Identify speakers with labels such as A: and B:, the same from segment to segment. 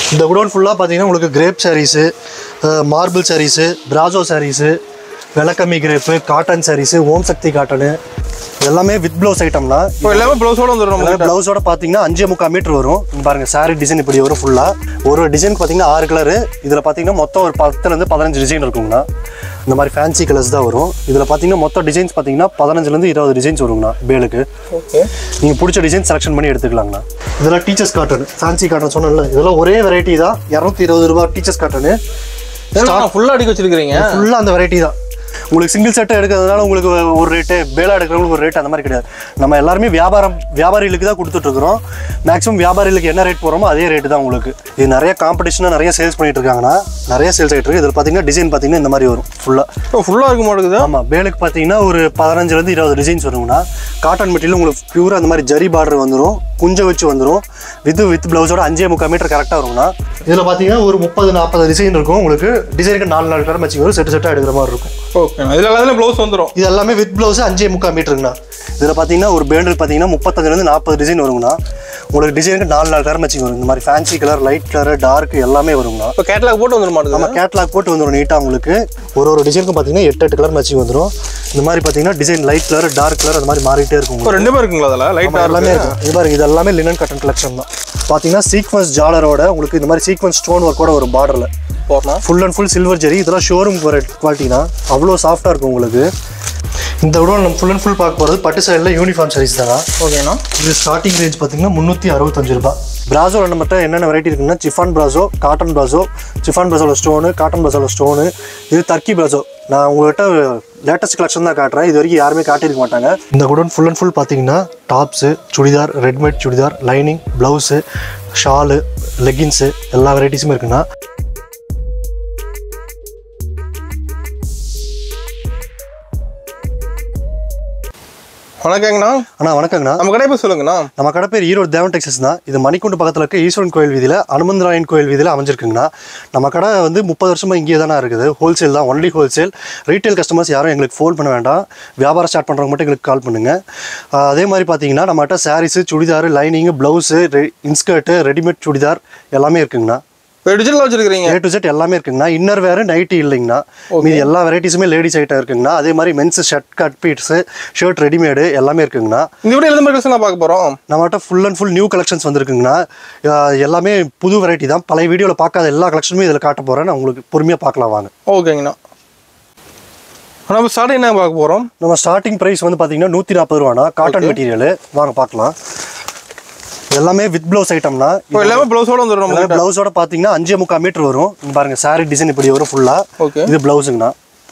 A: இந்த குடோன் ஃபுல்லாக பார்த்தீங்கன்னா உங்களுக்கு crepe sarees marble sarees brasso sarees விளக்கம்மி crepe cotton sarees Om Shakti cotton எல்லாமே வித் ப்ளவுஸ் ஐட்டம்னா
B: இப்போ எல்லாமே ப்ளவுஸோட வந்துடும் நம்ம
A: ப்ளவுஸோட பார்த்தீங்கன்னா அஞ்சே முக்கால் மீட்டர் வரும் இங்க பாருங்க சாரி டிசைன் இப்படி வரும் ஃபுல்லாக ஒரு டிசைன் பார்த்தீங்கன்னா ஆறு கலரு இதில் பார்த்தீங்கன்னா மொத்தம் ஒரு பத்துலேருந்து பதினஞ்சு டிசைன் இருக்குங்கண்ணா இந்த மாதிரி ஃபேன்சி கலர்ஸ் தான் வரும் இதில் பார்த்தீங்கன்னா மொத்தம் டிசைன்ஸ் பார்த்தீங்கன்னா பதினஞ்சுலேருந்து இருபது டிசைன்ஸ் வருங்கண்ணா பேலுக்கு
B: ஓகே
A: நீங்கள் பிடிச்ச டிசைன் செலக்ஷன் பண்ணி எடுத்துக்கலாங்கண்ணா இதெல்லாம் டீச்சர்ஸ் காட்டன் ஃபேன்சி காட்டன் சொன்னேன்ல இதெல்லாம் ஒரே வெரைட்டி தான் இரநூத்தி இருபது ரூபா டீச்சர்ஸ் காட்டனு
B: ஃபுல்லாக அடிக்க வச்சிருக்கிறீங்க
A: ஃபுல்லாக அந்த வெரைட்டி தான் உங்களுக்கு சிங்கிள் செட்டை எடுக்கிறதுனால உங்களுக்கு ஒரு ரேட்டு பேலா எடுக்கிறவங்களுக்கு ஒரு ரேட் அந்த மாதிரி கிடையாது நம்ம எல்லாருமே வியாபாரம் வியாபாரிகளுக்கு தான் கொடுத்துட்ருக்குறோம் மேக்ஸிமம் வியாபாரிகளுக்கு என்ன ரேட் போகிறோமோ அதே ரேட்டு தான் உங்களுக்கு இது நிறைய காம்படிஷனாக நிறைய சேல்ஸ் பண்ணிட்டு இருக்காங்கன்னா நிறைய சேல்ஸ் ஆகிட்டு இருக்கு இதில் பார்த்தீங்கன்னா டிசைன் பார்த்தீங்கன்னா இந்த மாதிரி வரும் ஃபுல்லாக
B: இப்போ ஃபுல்லாக இருக்க மாட்டேங்குது
A: ஆமாம் பேலுக்கு பார்த்தீங்கன்னா ஒரு பதினஞ்சுலேருந்து இருபது டிசைன்ஸ் வருங்கண்ணா காட்டன் மெட்டீரியல் உங்களுக்கு பியூராக அந்த மாதிரி ஜரி பார்டர் வந்துடும் குஞ்சை வச்சு வந்துடும் வித் வித் ப்ளவுஸோட அஞ்சே முக்கால் மீட்டர் கரெக்டாக வருங்கண்ணா இதில் பார்த்தீங்கன்னா ஒரு முப்பது நாற்பது டிசைன் இருக்கும் உங்களுக்கு டிசைனுக்கு நாலு நாலு கலர் மேட்சிங் வரும் செட்டு செட்டாக எடுக்கிற மாதிரி இருக்கும்
B: ஓகே இதில் எல்லாத்துலேயும் ப்ளவுஸ் வந்துடும்
A: இது எல்லாமே வித் ப்ளவுஸ் அஞ்சே முக்கால் மீட்டருங்கண்ணா இதில் பார்த்தீங்கன்னா ஒரு பேண்டர் பார்த்தீங்கன்னா முப்பத்தஞ்சுலேருந்து நாற்பது டிசைன் வருங்கண்ணா உங்களுக்கு டிசைனுக்கு நாலு நாலு கலர் மேட்சிங் வரும் இந்த மாதிரி fancy colour light colour dark எல்லாமே வருங்கண்ணா
B: இப்போ கேட்லாக் போட்டு வந்துட மாட்டேங்குது
A: நம்ம கேட்லாக் போட்டு வந்துடும் நீட்டாக உங்களுக்கு ஒரு ஒரு டிசைனுக்கும் பார்த்தீங்கன்னா எட்டு எட்டு கலர் மேட்சிங் வந்துடும் இந்த மாதிரி பார்த்தீங்கன்னா design light colour dark colour அந்த மாதிரி மாறிட்டே இருக்கும்
B: இப்போ
A: உங்களுக்கு
B: ரெண்டு பேர் இருக்குங்களா அதில் லைட்டாக
A: எல்லாமே இருக்கும் இது பாருங்க இது எல்லாமே லினன் கட்டன் கலெக்ஷன் தான் பார்த்தீங்கன்னா சீக்வன்ஸ் ஜாலரோட உங்களுக்கு இந்த மாதிரி சீக்வன்ஸ் ஸ்டோன் ஒர்க்கோட ஒரு பார்டரில்
B: போடணும்
A: full and full silver zari இதெல்லாம் ஷோரூம் வர குவாலிட்டினா அவ்வளோ சாஃப்டாக இருக்கும் உங்களுக்கு இந்த விட நம்ம ஃபுல் அண்ட் ஃபுல் பார்க்க போகிறது பட்டு சைடில் யூனிஃபார்ம் சாரீஸ் தானா
B: ஓகேண்ணா
A: இது ஸ்டார்டிங் ரேஞ்ச் பார்த்தீங்கன்னா முந்நூற்றி அறுபத்தஞ்சு ரூபாய் பிராசோவில் நம்மகிட்ட என்னென்ன வெரைட்டி இருக்குன்னா chiffon brasso cotton brasso chiffon பிராசோவில் ஸ்டோனு காட்டன் பிராசோவில் ஸ்டோனு இது டர்க்கி பிராசோ நான் உங்கள்கிட்ட லேட்டஸ்ட் கலெக்ஷன் தான் காட்டுறேன் இது வரைக்கும் யாருமே காட்டியிருக்க மாட்டாங்க இந்த குடோன் ஃபுல் அண்ட் ஃபுல் பார்த்தீங்கன்னா tops churidar readymade churidar lining blouse shawl leggings எல்லா வெரைட்டிஸுமே இருக்குண்ணா
B: வணக்கங்கண்ணா
A: அண்ணா வணக்கங்கண்ணா
B: நம்ம கடை போய் சொல்லுங்கண்ணா
A: நம்ம கடை பேர் ஈரோடு தேவன் டெக்ஸஸ் தான் இது மணிக்குண்டு பக்கத்தில் இருக்க ஈஸ்வரன் கோயில் வீதியில் அனுமந்தராயன் கோயில் வீதியில் அமைஞ்சிருக்குங்கண்ணா நம்ம கடை வந்து முப்பது வருஷமா இங்கே தானே இருக்குது ஹோல்சேல் தான் ஒன்லி ஹோல்சேல் ரீட்டைல் கஸ்டமர்ஸ் யாரும் எங்களுக்கு ஃபோன் பண்ண வேண்டாம் வியாபாரம் ஸ்டார்ட் பண்ணுறவங்க மட்டும் எங்களுக்கு கால் பண்ணுங்கள் ஆஹ் அதே மாதிரி பார்த்தீங்கன்னா நம்மகிட்ட சாரீஸு சுடிதார் லைனிங்கு ப்ளவுஸு ரெ இன்ஸ்கர்ட்டு ரெடிமேட் சுடிதார் எல்லாமே இருக்குங்கண்ணா
B: இப்போ டிஜிட்டல் வச்சிருக்கிறீங்க
A: ஏ டு செட் எல்லாமே இருக்குங்கண்ணா இன்னர் வேறு நைட்டி இல்லைங்கண்ணா மீதி எல்லா வெரைட்டிஸுமே லேடிஸ் ஐட்டம் இருக்குங்கண்ணா அதே மாதிரி men's shirt cut beads shirt readymade எல்லாமே இருக்குங்கண்ணா
B: இந்த வீடியோ எந்த மாதிரி நான் பார்க்க போகிறோம்
A: நம்மகிட்ட full and full new collections வந்திருக்குங்கண்ணா அஹ் எல்லாமே புது வெரைட்டி தான் பழைய வீடியோவில் பார்க்காத எல்லா கலெக்ஷனுமே இதில் காட்ட போகிறேன் நான் உங்களுக்கு பொறுமையாக பார்க்கலாம் வாங்க
B: ஓகேங்கண்ணா நம்ம ஸ்டார்ட் என்ன பார்க்க போகிறோம்
A: நம்ம ஸ்டார்டிங் ப்ரைஸ் வந்து பார்த்தீங்கன்னா நூற்றி நாற்பது ரூபாண்ணா காட்டன் மெட்டீரியல் வாங்க பார்க்கலாம் எல்லாமே வித் ப்ளவுஸ் ஐட்டம்னா
B: இப்போ எல்லாமே ப்ளவுஸோட வந்துடும் நம்ம
A: ப்ளவுஸோட பார்த்தீங்கன்னா அஞ்சே முக்கால் மீட்டர் வரும் இங்க பாருங்க saree டிசைன் இப்படி வரும் ஃபுல்லாக
B: ஓகே
A: இது ப்ளவுஸுங்கண்ணா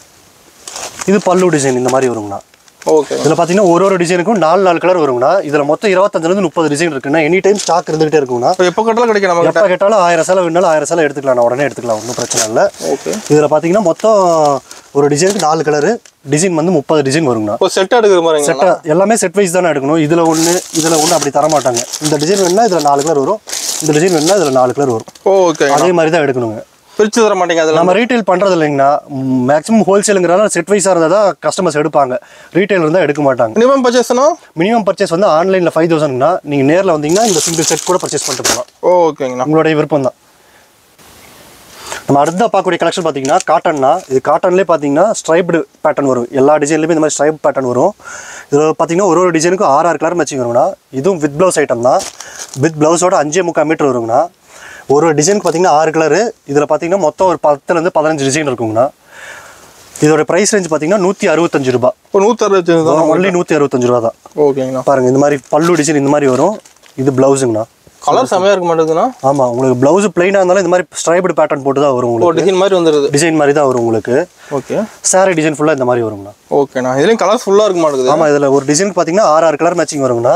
A: இது பல்லு டிசைன் இந்த மாதிரி வருங்கண்ணா
B: ஓகே
A: இதில் பார்த்தீங்கன்னா ஒரு ஒரு டிசைனுக்கும் நாலு நாலு கலர் வருங்கண்ணா இதில் மொத்தம் இருபத்தஞ்சிலேருந்து முப்பது டிசைன் இருக்குண்ணா எனி டைம் ஸ்டாக் இருந்துகிட்டே இருக்குங்கண்ணா
B: இப்போ எப்போ கட்டலாம் கிடைக்கும் நம்ம
A: எப்போ கேட்டாலும் ஆயிரம் சேலை வேணாலும் ஆயிரம் சேலை எடுத்துக்கலாம் நான் உடனே எடுத்துக்கலாம் ஒன்றும் பிரச்சனை இல்லை
B: ஓகே
A: இதில் பார்த்தீங்கன்னா மொத்தம் ஒரு டிசைனுக்கு நாலு கலரு டிசைன் வந்து முப்பது டிசைன் வருங்கண்ணா
B: இப்போ செட்டாக எடுக்கிற மாதிரிங்க
A: செட்டா எல்லாமே செட் வைஸ் தானே எடுக்கணும் இதில் ஒன்று இதில் ஒன்று அப்படி தர மாட்டாங்க இந்த டிசைன் வேணும்னா இதில் நாலு கலர் வரும் இந்த டிசைன் வேணும்னா இதில் நாலு கலர் வரும்
B: ஓகே
A: அதே மாதிரி தான் எடுக்கணுங்க
B: பிரித்து தர மாட்டேங்க அதில்
A: நம்ம ரீட்டைல் பண்ணுறது இல்லைங்கண்ணா மேக்ஸிமம் ஹோல்சேலுங்கிறதால செட் வைஸாக இருந்தால் தான் கஸ்டமர்ஸ் எடுப்பாங்க ரீட்டைல் இருந்தால் எடுக்க மாட்டாங்க
B: மினிமம் பர்ச்சேஸ்னா
A: மினிமம் பர்ச்சேஸ் வந்து ஆன்லைனில் ஃபைவ் தௌசண்ட்னா நீங்கள் நேரில் வந்தீங்கன்னா இந்த சிங்கிள் செட் கூட பர்ச்சேஸ் பண்ணிட்டு போகலாம்
B: ஓகேங்கண்ணா
A: உங்களுடைய விருப்பம் தான் நம்ம அடுத்த பார்க்கக்கூடிய கலெக்ஷன் பார்த்தீங்கன்னா காட்டன்னா இது காட்டன்லேயே பார்த்தீங்கன்னா ஸ்ட்ரைப்டு பேட்டர்ன் வரும் எல்லா டிசைன்லையுமே இந்த மாதிரி ஸ்ட்ரைப் பேட்டர்ன் வரும் இதில் பார்த்தீங்கன்னா ஒரு ஒரு டிசைனுக்கும் ஆறு ஆறு கலர் மேட்சிங் வருங்கண்ணா இதுவும் வித் ப்ளவுஸ் ஐட்டம் தான் வித் ப்ளவுஸோட அஞ்சே முக்கால் மீட்டர் வருங்கண்ணா ஒரு ஒரு டிசைனுக்கு பார்த்தீங்கன்னா ஆறு கலரு இதில் பார்த்தீங்கன்னா மொத்தம் ஒரு பத்துலேருந்து பதினஞ்சு டிசைன் இருக்குங்கண்ணா இதோட ப்ரைஸ் ரேஞ்ச் பார்த்தீங்கன்னா நூற்றி அறுபத்தஞ்சு ரூபா
B: இப்போ நூற்றறுபத்தி தான்
A: ஒன்லி நூற்றி அறுபத்தஞ்சு ரூபா தான்
B: ஓகேங்கண்ணா
A: பாருங்கள் இந்த மாதிரி பல்லு டிசைன் இந்த மாதிரி வரும் இது ப்ளவுஸுங்கண்ணா
B: கலர் செமையாக இருக்க மாட்டேங்குதுண்ணா
A: ஆமாம் உங்களுக்கு ப்ளவுஸ் பிளைனாக இருந்தாலும் இந்த மாதிரி ஸ்ட்ரைப்டு பேட்டர்ன் போட்டு தான் வரும்
B: ஓ
A: உங்களுக்கு
B: டிசைன் மாதிரி வந்துடுது
A: டிசைன் மாதிரி தான் வரும் உங்களுக்கு
B: ஓகே
A: சாரி டிசைன் ஃபுல்லாக இந்த மாதிரி வருங்கண்ணா
B: ஓகேண்ணா இதுலேயும் கலர்ஸ் ஃபுல்லாக இருக்க மாட்டேங்குது
A: ஆமாம் இதில் ஒரு டிசைனுக்கு பார்த்தீங்கன்னா ஆறு ஆறு கலர் மேட்சிங் வருங்கண்ணா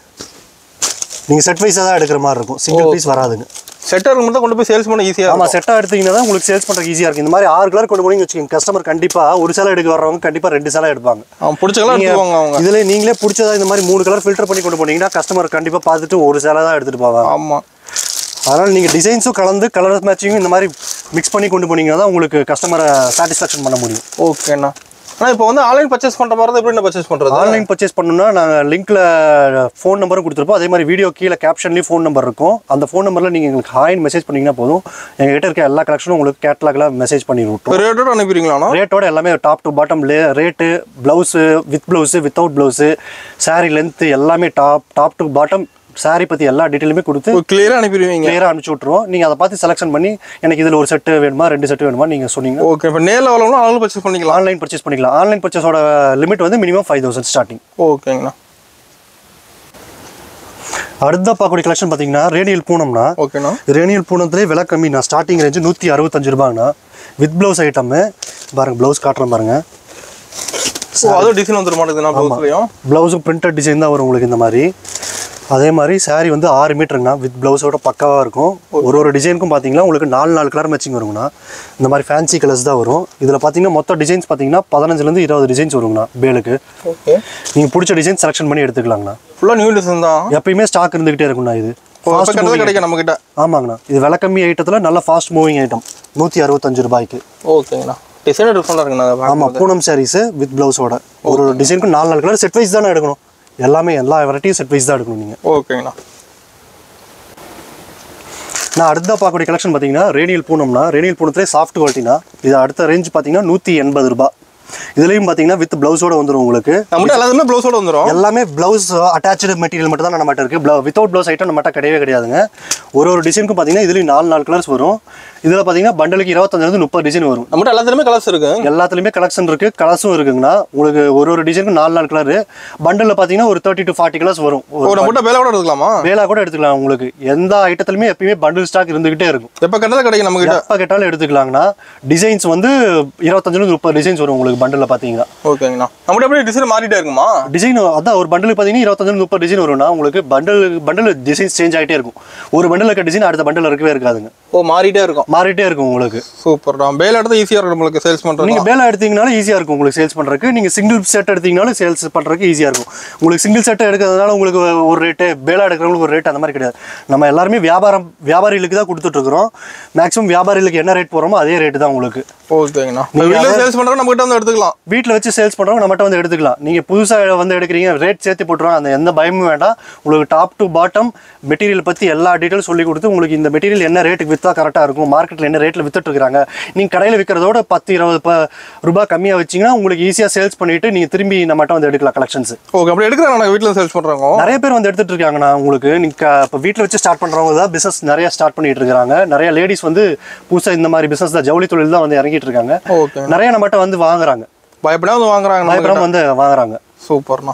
A: நீங்கள் செட் வைஸாக தான் எடுக்கிற மாதிரி இருக்கும் சிங்கிள் பீஸ் வராதுங்க
B: செட்டருக்கு மட்டும் கொண்டு போய் சேல்ஸ் பண்ண ஈஸியாக
A: ஆமாம் செட்டாக எடுத்தீங்கன்னா தான் உங்களுக்கு சேல்ஸ் பண்ணுறதுக்கு ஈஸியாக இருக்கும் இந்த மாதிரி ஆறு கலர் கொண்டு போனீங்கன்னு வச்சுக்கோங்க கஸ்டமர் கண்டிப்பாக ஒரு சேலை எடுக்க வர்றவங்க கண்டிப்பாக ரெண்டு சேலை எடுப்பாங்க
B: அவன் பிடிச்சக்கெல்லாம் எடுத்துக்குவாங்க அவங்க
A: இதில் நீங்களே பிடிச்சதா இந்த மாதிரி மூணு கலர் ஃபில்டர் பண்ணி கொண்டு போனீங்கன்னா கஸ்டமர் கண்டிப்பாக பார்த்துட்டு ஒரு சேலை தான் எடுத்துகிட்டு போவாங்க
B: ஆமாம்
A: அதனால் நீங்கள் டிசைன்ஸும் கலந்து கலர் மேட்சிங்கும் இந்த மாதிரி மிக்ஸ் பண்ணி கொண்டு போனீங்கன்னா தான் உங்களுக்கு கஸ்டமரை சாட்டிஸ்ஃபேக்ஷன் பண்ண முடியும்
B: ஓகேண்ணா ஆனால் இப்போ வந்து ஆன்லைன் பர்ச்சேஸ் பண்ணுற மாதிரி தான் எப்படி என்ன பர்ச்சேஸ் பண்ணுறது
A: ஆன்லைன் பர்ச்சேஸ் பண்ணணும்னா நாங்கள் லிங்க்ல ஃபோன் நம்பரும் கொடுத்துருப்போம் அதே மாதிரி வீடியோ கீழே கேப்ஷன்லேயும் ஃபோன் நம்பர் இருக்கும் அந்த ஃபோன் நம்பரில் நீங்கள் எங்களுக்கு ஹாய்னு மெசேஜ் பண்ணீங்கன்னா போதும் எங்ககிட்ட இருக்க எல்லா கலெக்ஷனும் உங்களுக்கு கேட்லாக்ல மெசேஜ் பண்ணி விட்டோம்
B: ரேட்டோட அனுப்பிடுவீங்களாண்ணா
A: ரேட்டோட எல்லாமே டாப் டு பாட்டம் லே rate blouse with blouse without blouse saree length எல்லாமே top top to bottom saree பற்றி எல்லா டீட்டெயிலுமே கொடுத்து
B: கிளியராக அனுப்பிடுவீங்க
A: கிளியராக அனுப்பிச்சி விட்ருவோம் நீங்கள் அதை பார்த்து செலெக்ஷன் பண்ணி எனக்கு இதில் ஒரு செட்டு வேணுமா ரெண்டு செட்டு வேணுமா நீங்கள் சொன்னீங்கன்னா
B: ஓகே இப்போ நேரில் வரவங்களும் ஆன்லைன் பர்ச்சேஸ் பண்ணிக்கலாம்
A: ஆன்லைன் பர்ச்சேஸ் பண்ணிக்கலாம் ஆன்லைன் பர்ச்சேஸோட லிமிட் வந்து மினிமம் ஃபைவ் தௌசண்ட் ஸ்டார்டிங்
B: ஓகேங்கண்ணா
A: அடுத்த பார்க்கக்கூடிய கலெக்ஷன் பார்த்தீங்கன்னா ரேடியல் பூனம்னா
B: ஓகேண்ணா
A: ரேனியல் பூனத்துலேயே விலை கம்மிண்ணா ஸ்டார்டிங் ரேஞ்சு நூற்றி அறுபத்தஞ்சு ரூபாங்கண்ணா வித் ப்ளவுஸ் ஐட்டமு பாருங்க ப்ளவுஸ் காட்டுறேன் பாருங்க
B: ஓ அதுவும் டிசைன் வந்துட மாட்டேங்குதுண்ணா ப்ளவுஸ்லையும்
A: ப்ளவுஸும் பிரிண்டட் டிசைன் தான் வரும் உங்களுக்கு இந்த மாதிரி அதே மாதிரி saree வந்து ஆறு மீட்டருங்கண்ணா வித் ப்ளவுஸோட பக்காவாக இருக்கும் ஒரு ஒரு டிசைனுக்கும் பார்த்தீங்கன்னா உங்களுக்கு நாலு நாலு கலர் மேட்சிங் வருங்கண்ணா இந்த மாதிரி ஃபேன்சி கலர்ஸ் தான் வரும் இதில் பார்த்தீங்கன்னா மொத்த டிசைன்ஸ் பார்த்தீங்கன்னா பதினஞ்சுலேருந்து இருபது டிசைன்ஸ் வருங்கண்ணா பேலுக்கு
B: ஓகே
A: நீங்கள் பிடிச்ச டிசைன் செலெக்ஷன் பண்ணி எடுத்துக்கலாங்கண்ணா
B: ஃபுல்லாக நியூ டிசைன் தான்
A: எப்பயுமே ஸ்டாக் இருந்துகிட்டே இருக்குண்ணா இது
B: இப்போ கட்டத்தில் கிடைக்கும் நம்மக்கிட்ட
A: ஆமாங்கண்ணா இது விலை கம்மி ஐட்டத்தில் நல்ல ஃபாஸ்ட் மூவிங் ஐட்டம் நூற்றி அறுபத்தஞ்சு ரூபாய்க்கு
B: ஓகேங்கண்ணா டிசைன் டிஃப்ரெண்டாக இருக்குண்ணா
A: ஆமாம் பூனம் சாரீஸு வித் ப்ளவுஸோட ஒரு ஒரு டிசைனுக்கு நாலு நாலு கலர் செட் வைஸ் தானே எடுக்கணும் எல்லாமே எல்லா வெரைட்டியும் செட் வைஸ் தான் எடுக்கணும் நீங்கள்
B: ஓகேங்கண்ணா
A: நான் அடுத்ததாக பார்க்கக்கூடிய கலெக்ஷன் பார்த்தீங்கன்னா ரேனியல் பூனம்னா ரேனியல் பூனத்துலேயே சாஃப்ட் குவாலிட்டினா இது அடுத்த ரேஞ்ச் பார்த்தீங்கன்னா நூற்றி எண்பது ரூபாய் இதுலேயும் பார்த்தீங்கன்னா வித் ப்ளவுஸோட வந்துடும் உங்களுக்கு
B: நம்மகிட்ட எல்லாத்துமே ப்ளவுஸோட வந்துடும்
A: எல்லாமே ப்ளவுஸ் அட்டாச்சு மெட்டீரியல் மட்டும் தான் நம்மகிட்ட இருக்குது ப்ளவு வித்தவுட் ப்ளவுஸ் ஐட்டம் நம்மகிட்ட கிடையவே கிடையாதுங்க ஒரு ஒரு டிசைனுக்கும் பார்த்தீங்கன்னா இதுலேயும் நாலு நாலு கலர்ஸ் வரும் இதில் பார்த்தீங்கன்னா பண்டலுக்கு இருபத்தஞ்சிலிருந்து முப்பது டிசைன் வரும்
B: நம்மகிட்ட எல்லாத்துலேயுமே கலர்ஸ் இருக்கு
A: எல்லாத்துலேயுமே கலெக்ஷன் இருக்குது கலர்ஸும் இருக்குங்கண்ணா உங்களுக்கு ஒரு ஒரு டிசைனுக்கு நாலு நாலு கலரு பண்டலில் பார்த்தீங்கன்னா ஒரு தேர்ட்டி டு ஃபார்ட்டி கலர்ஸ் வரும்
B: ஓ
A: ஒரு
B: நம்மகிட்ட வேலை கூட எடுக்கலாமா
A: வேலா கூட எடுத்துக்கலாம் உங்களுக்கு எந்த ஐட்டத்துலையுமே எப்பயுமே பண்டில் ஸ்டாக் இருந்துகிட்டே இருக்கும்
B: எப்போ கட்டத்தில் கிடைக்கும் நம்மகிட்ட
A: எப்போ கேட்டாலும் எடுத்துக்கலாங்கண்ணா டிசைன்ஸ் வந்து இருபத்தஞ்சிலிருந்து முப்பது டிசைன்ஸ் வரும் உங்களுக்கு பண்டில் பார்த்தீங்கன்னா
B: ஓகேங்கண்ணா நம்மகிட்ட எப்படி டிசைன் மாறிட்டே இருக்குமா
A: டிசைன் அதான் ஒரு பண்டில் பார்த்தீங்கன்னா இருபத்தஞ்சு முப்பது டிசைன் வரும்னா உங்களுக்கு பண்டில் பண்டில் டிசைன்ஸ் சேஞ்ச் ஆகிட்டே இருக்கும் ஒரு பண்டில் இருக்க டிசைன் அடுத்த பண்டில் இருக்கவே இருக்காதுங்க
B: ஓ மாறிட்டே இருக்கும்
A: மாறிட்டே இருக்கும் உங்களுக்கு
B: சூப்பர் தான் வேலை எடுத்து ஈஸியாக இருக்கும் நம்மளுக்கு சேல்ஸ் பண்ணுறது
A: நீங்கள் வேலை எடுத்தீங்கனாலும் ஈஸியாக இருக்கும் உங்களுக்கு சேல்ஸ் பண்ணுறதுக்கு நீங்கள் சிங்கிள் செட் எடுத்தீங்கனாலும் சேல்ஸ் பண்ணுறதுக்கு ஈஸியாக இருக்கும் உங்களுக்கு சிங்கிள் செட் எடுக்கிறதுனால உங்களுக்கு ஒரு ரேட்டு வேலை எடுக்கிறவங்களுக்கு ஒரு ரேட் அந்த மாதிரி கிடையாது நம்ம எல்லாருமே வியாபாரம் வியாபாரிகளுக்கு தான் கொடுத்துட்ருக்குறோம் மேக்ஸிமம் வியாபாரிகளுக்கு என்ன ரேட் போகிறோமோ அதே ரேட்டு தான் உங்களுக்கு
B: ஓகேங்கண்ணா வீட்டில் சேல்ஸ் பண்ணுறோம் நம்மகிட்ட வந்து எடுத்துக்கலாம்
A: வீட்டில் வச்சு சேல்ஸ் பண்ணுறவங்க நம்மகிட்ட வந்து எடுத்துக்கலாம் நீங்கள் புதுசாக வந்து எடுக்கிறீங்க ரேட் சேர்த்து போட்டுருவாங்க அந்த எந்த பயமும் வேண்டாம் உங்களுக்கு டாப் டு பாட்டம் மெட்டீரியல் பற்றி எல்லா டீட்டெயிலும் சொல்லி கொடுத்து உங்களுக்கு இந்த மெட்டீரியல் என்ன ரேட்டுக்கு விற்றா கரெக்டாக இருக்கும் மார்க்கெட்டில் என்ன ரேட்டில் வித்துட்ருக்காங்க நீங்கள் கடையில் விற்கிறதோட பத்து இருபது ப ரூபாய் கம்மியாக வச்சிங்கன்னா உங்களுக்கு ஈஸியாக சேல்ஸ் பண்ணிவிட்டு நீங்கள் திரும்பி நம்மகிட்ட வந்து எடுக்கலாம் கலெக்ஷன்ஸ்
B: ஓகே அப்படி எடுக்கிறாங்க நாங்கள் வீட்டில் சேல்ஸ் பண்ணுறோம்
A: நிறைய பேர் வந்து எடுத்துட்டு இருக்காங்கண்ணா உங்களுக்கு நீங்கள் இப்போ வீட்டில் வச்சு ஸ்டார்ட் பண்ணுறவங்க தான் பிஸ்னஸ் நிறைய ஸ்டார்ட் பண்ணிட்டு இருக்காங்க நிறைய லேடிஸ் வந்து புதுசாக இந்த மாதிரி பிஸ்னஸ் தான் ஜவுளி தொழில் தான் வந்து இறங்கிட்டு இருக்காங்க
B: ஓகே
A: நிறைய நம்மகிட்ட வந்து வாங்குறாங்க
B: பயப்படாம வந்து வாங்குறாங்க நம்ம
A: பயப்படாம வந்து வாங்குறாங்க
B: சூப்பர்ண்ணா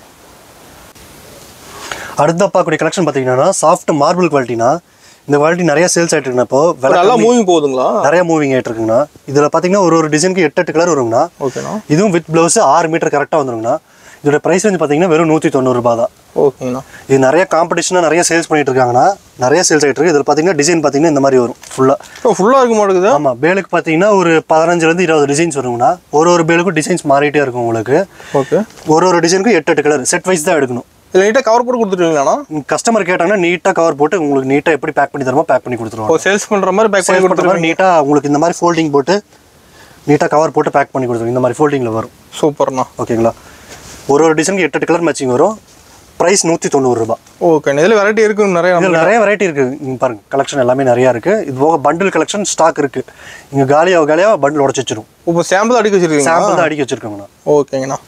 A: அடுத்த பார்க்கக்கூடிய கலெக்ஷன் பார்த்தீங்கன்னா சாஃப்ட் மார்பிள் குவாலிட்டினா இந்த குவாலிட்டி நிறைய சேல்ஸ் ஆகிட்டு இருக்குண்ணா இப்போ விலை
B: நல்லா மூவிங் போகுதுங்களா
A: நிறைய மூவிங் ஆகிட்டு இருக்குங்கண்ணா இதில் பார்த்தீங்கன்னா ஒரு ஒரு டிசைனுக்கு எட்டு எட்டு கலர் வருங்கண்ணா
B: ஓகேண்ணா
A: இதுவும் வித் ப்ளவுஸ் ஆறு மீட்டர் கரெக்டாக வந்துருங்கண்ணா இதோட ப்ரைஸ் வந்து பார்த்தீங்கன்னா வெறும் நூற்றி தொண்ணூறுபா தான்
B: ஓகேண்ணா
A: இது நிறைய காம்படிஷனாக நிறைய சேல்ஸ் பண்ணிட்டு இருக்காங்கண்ணா நிறைய சேல்ஸ் ஆகிட்டு இருக்கு இதில் பார்த்தீங்கன்னா டிசைன் பார்த்தீங்கன்னா இந்த மாதிரி வரும் ஃபுல்லாக
B: இப்போ ஃபுல்லாக இருக்க மாட்டேங்குது
A: ஆமாம் பேலுக்கு பார்த்தீங்கன்னா ஒரு பதினஞ்சுலேருந்து இருபது டிசைன்ஸ் வருங்கண்ணா ஒரு ஒரு பேலுக்கும் டிசைன்ஸ் மாறிட்டே இருக்கும் உங்களுக்கு
B: ஓகே
A: ஒரு ஒரு டிசைனுக்கும் எட்டு எட்டு கலர் செட் வைஸ் தான் எடுக்கணும்
B: இதில் நீட்டாக கவர் போட்டு கொடுத்துருவீங்களாண்ணா
A: கஸ்டமர் கேட்டாங்கன்னா நீட்டாக கவர் போட்டு உங்களுக்கு நீட்டாக எப்படி பேக் பண்ணி தருமோ பேக் பண்ணி கொடுத்துருவாங்க
B: ஓ சேல்ஸ் பண்ணுற மாதிரி பேக் பண்ணி
A: சேல் பண்ணுற மாதிரி
B: கொடுத்துருவீங்க
A: நீட்டாக உங்களுக்கு இந்த மாதிரி ஃபோல்டிங் போட்டு நீட்டாக கவர் போட்டு பேக் பண்ணி கொடுத்துருவோம் இந்த மாதிரி ஃபோல்டிங்கில் வரும்
B: சூப்பர்ண்ணா
A: ஓகேங்களா ஒரு ஒரு டிசைனுக்கு எட்டு எட்டு கலர் மேட்சிங் வரும் ப்ரைஸ் நூற்றி தொண்ணூறுரூபா
B: ஓகே இதில் வெரைட்டி இருக்கு நிறைய நம்ம
A: இதில் நிறைய வெரைட்டி இருக்குது இங்கே பாருங்க கலெக்ஷன் எல்லாமே நிறையா இருக்குது இது போக பண்டில் கலெக்ஷன் ஸ்டாக் இருக்குது இங்கே காலியாக காலியாக பண்டில் உடச்சி வச்சிரும்
B: இப்போ சாம்பிள் அடிக்க வச்சிருக்கீங்க
A: சாம்பிள் தான் அடிக்க வச்சிருக்கோங்கண்ணா
B: ஓகேங்கண்ணா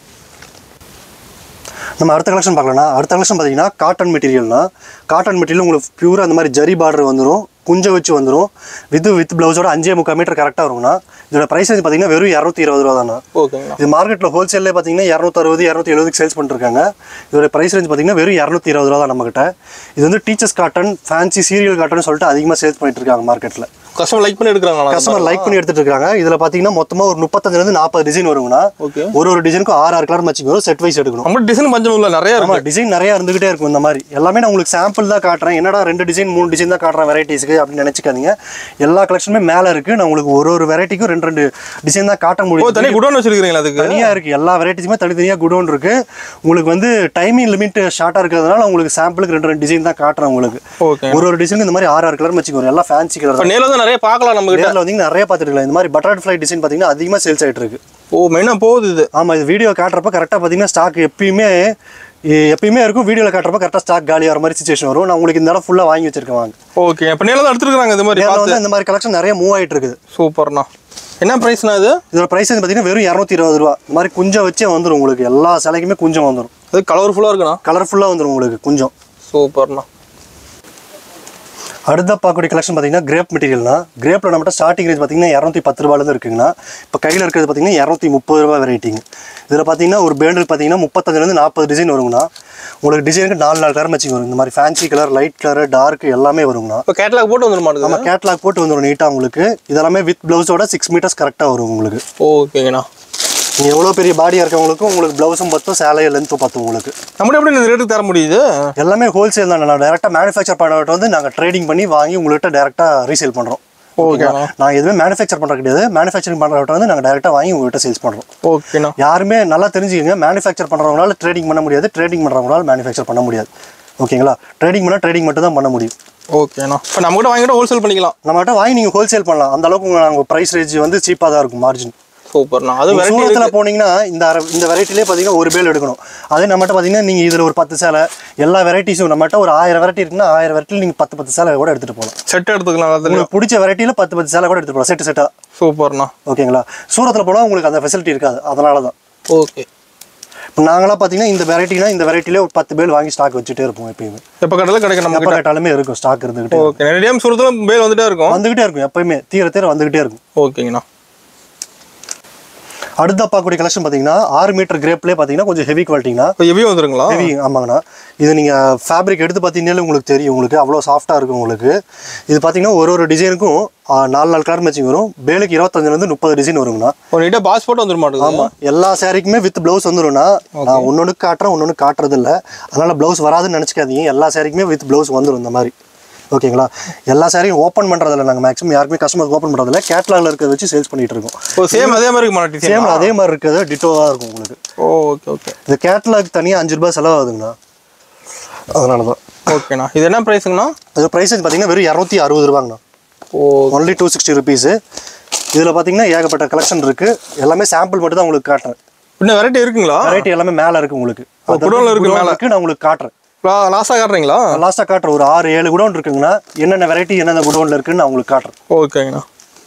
A: நம்ம அடுத்த கலெக்ஷன் பார்க்கலாம்னா அடுத்த கலெக்ஷன் பார்த்தீங்கன்னா காட்டன் மெட்டீரியல்னா காட்டன் மெட்டீரியல் உங்களுக்கு பியூராக அந்த மாதிரி ஜரி பார்டர் வந்துடும் குஞ்சை வச்சு வந்துடும் வித் வித் ப்ளவுஸோட அஞ்சே முக்கால் மீட்டர் கரெக்டாக வருங்கண்ணா இதோட ப்ரைஸ் வந்து பார்த்தீங்கன்னா வெறும் இரநூத்தி இருபது ரூபா தானே
B: ஓகேங்கண்ணா
A: இது மார்க்கெட்டில் ஹோல்சேல்லே பார்த்தீங்கன்னா இரநூத்தறுபது இரநூத்தி எழுபதுக்கு சேல்ஸ் பண்ணிருக்காங்க இதோட ப்ரைஸ் ரேஞ்ச் பார்த்தீங்கன்னா வெறும் இரநூத்தி இருபது ரூபா தான் நம்மகிட்ட இது வந்து teachers cotton fancy serial cotton சொல்லிட்டு அதிகமாக சேல்ஸ் பண்ணிட்டு இருக்காங்க மார்க்கெட்டில்
B: கஸ்டமர் லைக் பண்ணி எடுக்கிறாங்களா
A: கஸ்டமர் லைக் பண்ணி எடுத்துட்டு இருக்காங்க இதில் பார்த்தீங்கன்னா மொத்தமாக ஒரு முப்பத்தஞ்சுலேருந்து நாற்பது டிசைன் வருங்கண்ணா
B: ஓகே
A: ஒரு ஒரு டிசைனுக்கும் ஆறு ஆறு கலர் மேட்சிங் வரும் செட் வைஸ் எடுக்கணும்
B: நம்ம டிசைன் பஞ்சம் இல்லை நிறைய
A: ஆமா
B: இருக்கு
A: டிசைன் நிறைய இருந்துகிட்டே இருக்கும் இந்த மாதிரி எல்லாமே நான் உங்களுக்கு சாம்பிள் தான் காட்டுறேன் என்னடா ரெண்டு டிசைன் மூணு டிசைன் தான் காட்டுறேன் வெரைட்டிஸ்க்கு அப்படின்னு நினைச்சுக்காதீங்க எல்லா கலெக்ஷனுமே மேலே இருக்கு நான் உங்களுக்கு ஒரு ஒரு வெரைட்டிக்கும் ரெண்டு ரெண்டு டிசைன் தான் காட்ட
B: ஓ
A: முடியும்
B: தனி குடோன் வச்சிருக்கீங்களா அதுக்கு
A: தனியா இருக்கு எல்லா வெரைட்டிஸுமே தனித்தனியா குடோன் இருக்கு உங்களுக்கு வந்து டைமிங் லிமிட் ஷார்ட்டா இருக்கிறதுனால உங்களுக்கு சாம்பிளுக்கு ரெண்டு ரெண்டு டிசைன் தான் காட்டுறேன் உங்களுக்கு
B: ஓகே
A: ஒரு ஒரு டிசைன் இந்த மாதிரி ஆறு ஆறு கலர் வச்சுக்கோ எல்லாம் ஃபேன்சி கலர்
B: இப்போ நேரில் வந்து நிறைய பார்க்கலாம் நம்ம கிட்ட
A: நேரில் வந்தீங்கன்னா நிறைய பார்த்துட்டு இருக்கலாம் இந்த மாதிரி பட்டர்ஃப்ளை டிசைன் பார்த்தீங்கன்னா அதிகமாக சேல்ஸ் ஆயிட்டு இருக்கு
B: ஓ மெயினாக போகுது இது
A: ஆமாம் இது வீடியோ காட்டுறப்ப கரெக்டாக பார்த்தீங்கன்னா ஸ்டாக் எப்பயுமே எ- எப்பயுமே இருக்கும் வீடியோவில் காட்டுறப்ப கரெக்டாக ஸ்டாக் காலி ஆகிற மாதிரி சுச்சுவேஷன் வரும் நான் உங்களுக்கு இந்த இடம் ஃபுல்லாக வாங்கி வச்சிருக்கேன் வாங்க
B: ஓகே இப்போ நேரில் தான் எடுத்துருக்காங்க இது மாதிரி
A: நேரில்
B: பார்த்து
A: வந்து இந்த மாதிரி கலெக்ஷன் நிறைய மூவ் ஆகிட்டு இருக்குது
B: சூப்பர்ண்ணா என்ன ப்ரைஸ்ண்ணா இது
A: இதோட ப்ரைஸ் வந்து பார்த்தீங்கன்னா வெறும் இரநூத்தி இருபது ரூபா இந்த மாதிரி குஞ்சம் வச்சே வந்துடும் உங்களுக்கு எல்லா சிலைக்குமே குஞ்சம் வந்துடும்
B: அது கலர்ஃபுல்லாக இருக்குண்ணா
A: கலர்ஃபுல்லாக வந்துடும் உங்களுக்கு குஞ்சம்
B: சூப்பர்ண்ணா
A: அடுத்த பார்க்கக்கூடிய கலெக்ஷன் பார்த்தீங்கன்னா கிரேப் மெட்டீரியல்னா கிரேப்பில் நம்மகிட்ட ஸ்டார்டிங் ரேஞ்ச் பார்த்தீங்கன்னா இரநூத்தி பத்து ரூபாயிலேருந்து இருக்குங்கண்ணா இப்போ கையில் இருக்கிறது பார்த்தீங்கன்னா இரநூத்தி முப்பது ரூபா வெரைட்டிங்க இதில் பார்த்தீங்கன்னா ஒரு பேண்டில் பார்த்தீங்கன்னா முப்பத்தஞ்சுலேருந்து நாற்பது டிசைன் வருங்கண்ணா உங்களுக்கு டிசைனுக்கு நாலு நாலு கலர் மேட்சிங் வரும் இந்த மாதிரி fancy colour light colour dark எல்லாமே வருங்கண்ணா
B: இப்போ கேட்லாக் போட்டு வந்துட மாட்டேங்குது
A: நம்ம கேட்லாக் போட்டு வந்துடும் நீட்டாக உங்களுக்கு இதெல்லாமே வித் ப்ளவுஸோட சிக்ஸ் மீட்டர்ஸ் கரெக்டாக வரும் உங்களுக்கு
B: ஓகேங்கண்ணா
A: நீங்கள் எவ்வளோ பெரிய பாடியாக இருக்கவங்களுக்கும் உங்களுக்கு ப்ளவுஸும் பத்தும் சேலைய லென்த்தும் பத்தும் உங்களுக்கு
B: நம்மள எப்படி இந்த ரேட்டுக்கு தர முடியுது
A: எல்லாமே ஹோல்சேல் தான் நான் டேரெக்டாக மேனுஃபேக்சர் பண்ணுறவட்ட வந்து நாங்கள் ட்ரேடிங் பண்ணி வாங்கி உங்கள்கிட்ட டேரெக்டாக ரீசேல் பண்ணுறோம்
B: ஓகேண்ணா
A: நான் எதுவுமே மேனுஃபேக்சர் பண்ணுறது கிடையாது மேனுஃபேக்சரிங் பண்ணுறவட்ட வந்து நாங்கள் டேரெக்டாக வாங்கி உங்கள்கிட்ட சேல்ஸ் பண்ணுறோம்
B: ஓகேண்ணா
A: யாருமே நல்லா தெரிஞ்சுக்கங்க மேனுஃபேக்சர் பண்ணுறவங்களால ட்ரேடிங் பண்ண முடியாது ட்ரேடிங் பண்ணுறவங்களால மேனுஃபேக்சர் பண்ண முடியாது ஓகேங்களா ட்ரேடிங் பண்ணால் ட்ரேடிங் மட்டும் தான் பண்ண முடியும்
B: ஓகேண்ணா இப்போ நம்ம கூட வாங்கிட்டு ஹோல்சேல் பண்ணிக்கலாம்
A: நம்மகிட்ட வாங்கி நீங்கள் ஹோல்சேல் பண்ணலாம் அந்த அளவுக்கு உங்க- நாங்கள் ப்ரைஸ் ரேஞ்ச் வந்து சீப்பாக தான் இருக்கும் மார்ஜின்
B: சூப்பர்ண்ணா அது வெரைட்டி
A: சூரத்தில் போனீங்கன்னா இந்த அர- இந்த வெரைட்டிலே பார்த்தீங்கன்னா ஒரு பேல் எடுக்கணும் அதே நம்மகிட்ட பார்த்தீங்கன்னா நீங்கள் இதில் ஒரு பத்து சேலை எல்லா வெரைட்டிஸும் நம்மகிட்ட ஒரு ஆயிரம் வெரைட்டி இருக்குன்னா ஆயிரம் வெரைட்டியில் நீங்கள் பத்து பத்து சேலை கூட எடுத்துகிட்டு போகலாம்
B: செட் எடுத்துக்கலாம் அதுல
A: உங்களுக்கு பிடிச்ச வெரைட்டியில் பத்து பத்து சேலை கூட எடுத்துகிட்டு போகலாம் செட்டு செட்டாக
B: சூப்பர்ண்ணா
A: ஓகேங்களா சூரத்தில் போனால் உங்களுக்கு அந்த ஃபெசிலிட்டி இருக்காது அதனால தான்
B: ஓகே
A: இப்போ நாங்களாம் பார்த்தீங்கன்னா இந்த வெரைட்டினா இந்த வெரைட்டிலே ஒரு பத்து பேல் வாங்கி ஸ்டாக் வச்சுட்டே இருப்போம் எப்பயுமே
B: எப்போ கடையில் கிடைக்கும் நம்ம
A: எப்போ கேட்டாலுமே இருக்கும் ஸ்டாக் இருந்துகிட்டே
B: ஓகே நிறைய சுரத்தில் பேல் வந்துட்டே இருக்கும்
A: வந்துகிட்டே இருக்கும் எப்பயுமே தீர தீர வந்துகிட்டே இருக்கும்
B: ஓகேங்கண்ணா
A: அடுத்த பார்க்கக்கூடிய கலெக்ஷன் பார்த்தீங்கன்னா ஆறு மீட்டர் கிரேப்லேயே பார்த்தீங்கன்னா கொஞ்சம் ஹெவி குவாலிட்டிங்கண்ணா
B: இப்போ ஹெவி வந்துருங்களா
A: ஹெவி ஆமாங்கண்ணா இது நீங்கள் ஃபேப்ரிக் எடுத்து பார்த்தீங்கன்னாலே உங்களுக்கு தெரியும் உங்களுக்கு அவ்வளோ சாஃப்டாக இருக்கும் உங்களுக்கு இது பார்த்தீங்கன்னா ஒரு ஒரு டிசைனுக்கும் நாலு நாலு கலர் மேட்சிங் வரும் பேலுக்கு இருபத்தஞ்சிலேருந்து முப்பது டிசைன் வருங்கண்ணா
B: ஒரு நீட்டாக பாஸ் போட்டு வந்துட மாட்டேங்குது
A: ஆமாம் எல்லா சாரிக்குமே வித் ப்ளவுஸ் வந்துடும்னா நான் ஒன்னொன்று காட்டுறேன் ஒன்னொன்று காட்டுறது இல்லை அதனால் ப்ளவுஸ் வராதுன்னு நினச்சிக்காதீங்க எல்லா சாரிக்குமே வித் ப்ளவுஸ் வந்துடும் இந்த மாதிரி ஓகேங்களா எல்லா சாரியும் ஓப்பன் பண்ணுறதில்ல நாங்கள் மேக்ஸிமம் யாருக்குமே கஸ்டமர் ஓப்பன் பண்ணுறதில்ல கேட்லாகில் இருக்கிறத வச்சு சேல்ஸ் பண்ணிட்டு இருக்கோம்
B: ஓ சேம் அதே மாதிரி இருக்கு டிசைன்
A: சேம் அதே மாதிரி இருக்கிறது டிட்டோவாக இருக்கும் உங்களுக்கு
B: ஓ ஓகே ஓகே
A: இந்த கேட்லாக் தனியாக அஞ்சு ரூபாய் செலவாகுதுங்கண்ணா அதனால தான்
B: ஓகேண்ணா இது என்ன ப்ரைஸுங்கண்ணா
A: அது ப்ரைஸ் பார்த்தீங்கன்னா வெறும் இரநூத்தி அறுபது ரூபாங்கண்ணா
B: ஓ
A: ஒன்லி டூ சிக்ஸ்டி ருபீஸு இதில் பார்த்தீங்கன்னா ஏகப்பட்ட கலெக்ஷன் இருக்குது எல்லாமே சாம்பிள் மட்டும் தான் உங்களுக்கு காட்டுறேன்
B: இன்னும் வெரைட்டி இருக்குங்களா
A: வெரைட்டி எல்லாமே மேலே இருக்குது உங்களுக்கு
B: குடோன்ல இருக்கு
A: குடோன்ல இருக்கு நான் உங்களுக்கு காட்டுறேன்
B: லாஸ்ட்டாக காட்டுறீங்களா
A: லாஸ்ட்டாக காட்டுறேன் ஒரு ஆறு ஏழு குடோன் இருக்குங்கண்ணா என்னென்ன வெரைட்டி என்னென்ன குடோனில் இருக்குன்னு நான் உங்களுக்கு காட்டுறேன்
B: ஓகேங்கண்ணா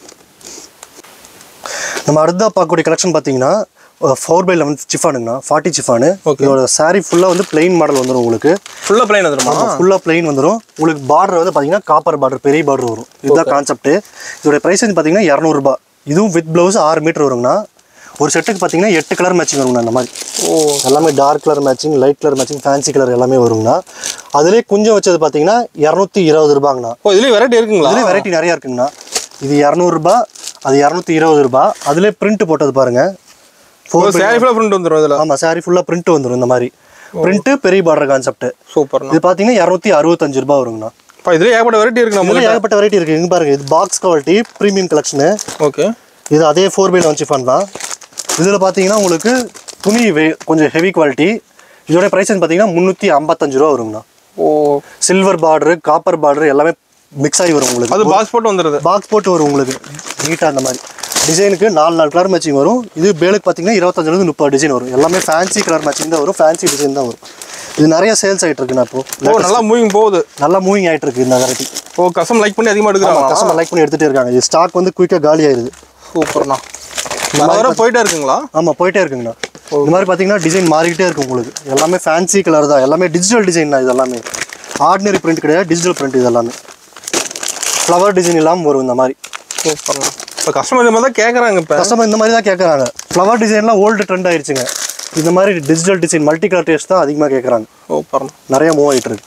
A: நம்ம அடுத்த பார்க்கக்கூடிய கலெக்ஷன் பார்த்தீங்கன்னா ஃபோர் பை லெவன் சிஃபானுங்கண்ணா ஃபார்ட்டி சிஃபானு
B: Okay.
A: இதோட saree ஃபுல்லாக வந்து பிளெயின் மாடல் வந்துடும் உங்களுக்கு
B: ஃபுல்லாக பிளைன் வந்துருமா
A: ஃபுல்லாக பிளெயின் வந்துடும் உங்களுக்கு பார்டர் வந்து பார்த்தீங்கன்னா காப்பர் பார்டர் பெரிய பார்டர் வரும் இதுதான் கான்செப்ட் இதோட ப்ரைஸ் வந்து பார்த்தீங்கன்னா இரநூறுபா இதுவும் வித் ப்ளவுஸ் ஆறு மீட்டர் வருங்கண்ணா ஒரு செட்டுக்கு பார்த்தீங்கன்னா எட்டு கலர் மேட்சிங் வருங்கண்ணா அந்த மாதிரி
B: ஓ
A: எல்லாமே dark colour matching light colour matching fancy colour எல்லாமே வருங்கண்ணா அதுலேயே குஞ்சம் வச்சது பார்த்தீங்கன்னா இரநூத்தி இருபது ரூபாங்கண்ணா
B: ஓ இதுலேயும் வெரைட்டி இருக்குங்களா
A: இதுலேயே வெரைட்டி நிறையா இருக்குங்கண்ணா இது இரநூறுபா அது இரநூத்தி இருபது ரூபா அதுலேயே பிரிண்ட் போட்டது பாருங்க
B: ஓ சேரீ ஃபுல்லாக பிரிண்ட் வந்துடும் இதில்
A: ஆமாம் சாரி ஃபுல்லாக பிரிண்ட் வந்துடும் இந்த மாதிரி பிரிண்ட்டு பெரிய பார்டர் கான்செப்ட்
B: சூப்பர்ண்ணா
A: இது பார்த்தீங்கன்னா இரநூத்தி அறுபத்தஞ்சு ரூபா வருங்கண்ணா
B: இப்போ இதுலேயே ஏகப்பட்ட வெரைட்டி இருக்கு நம்ம
A: இதுல ஏகப்பட்ட வெரைட்டி இருக்கு இங்க பாருங்க இது box quality premium collection
B: okay
A: இது அதே ஃபோர் பை லஞ்ச் ஃபன் தான் இதில் பார்த்தீங்கன்னா உங்களுக்கு துணி வே- கொஞ்சம் ஹெவி குவாலிட்டி இதோட ப்ரைஸ் பார்த்தீங்கன்னா முந்நூற்றி ஐம்பத்தஞ்சு ரூபா வருங்கண்ணா
B: ஓ
A: சில்வர் பார்டரு காப்பர் பார்டர் எல்லாமே மிக்ஸ் ஆகி வரும் உங்களுக்கு
B: அது பாஸ் போட்டு வந்துடுது
A: பாக்ஸ் போட்டு வரும் உங்களுக்கு நீட்டாக அந்த மாதிரி டிசைனுக்கு நாலு நாலு கலர் மேட்சிங் வரும் இது பேலுக்கு பார்த்தீங்கன்னா இருபத்தஞ்சிலேருந்து முப்பது டிசைன் வரும் எல்லாமே ஃபேன்சி கலர் மேட்சிங் தான் வரும் ஃபேன்சி டிசைன் தான் வரும் இது நிறைய சேல்ஸ் ஆகிட்டு இருக்குண்ணா இப்போ
B: ஓ நல்லா மூவிங் போகுது
A: நல்லா மூவிங் ஆகிட்டு இருக்கு இந்த வெரைட்டி
B: ஓ கஸ்டம் லைக் பண்ணி அதிகமாக எடுக்கிறாங்க
A: கஸ்டமர் லைக் பண்ணி எடுத்துகிட்டே இருக்காங்க இது ஸ்டாக் வந்து குயிக்காக காலி ஆயிடுது
B: சூப்பர்ண்ணா வர போயிட்டே இருக்குங்களா
A: ஆமாம் போயிட்டே இருக்குங்கண்ணா இந்த மாதிரி பார்த்தீங்கன்னா டிசைன் மாறிக்கிட்டே இருக்கும் உங்களுக்கு எல்லாமே ஃபேன்சி கலர் தான் எல்லாமே டிஜிட்டல் டிசைன் தான் இது எல்லாமே ஆர்டினரி பிரிண்ட் கிடையாது டிஜிட்டல் பிரிண்ட் இது எல்லாமே ஃப்ளவர் டிசைன் இல்லாமல் வரும் இந்த மாதிரி
B: சூப்பர்ண்ணா இப்போ கஸ்டமர் இந்த மாதிரி தான் கேட்குறாங்க இப்போ
A: கஸ்டமர் இந்த மாதிரி தான் கேட்குறாங்க ஃப்ளவர் டிசைன்லாம் ஓல்டு ட்ரெண்ட் ஆயிடுச்சுங்க இந்த மாதிரி digital design multi colour taste தான் அதிகமாக கேட்குறாங்க
B: சூப்பர்ண்ணா
A: நிறைய மூவ் ஆகிட்டு இருக்கு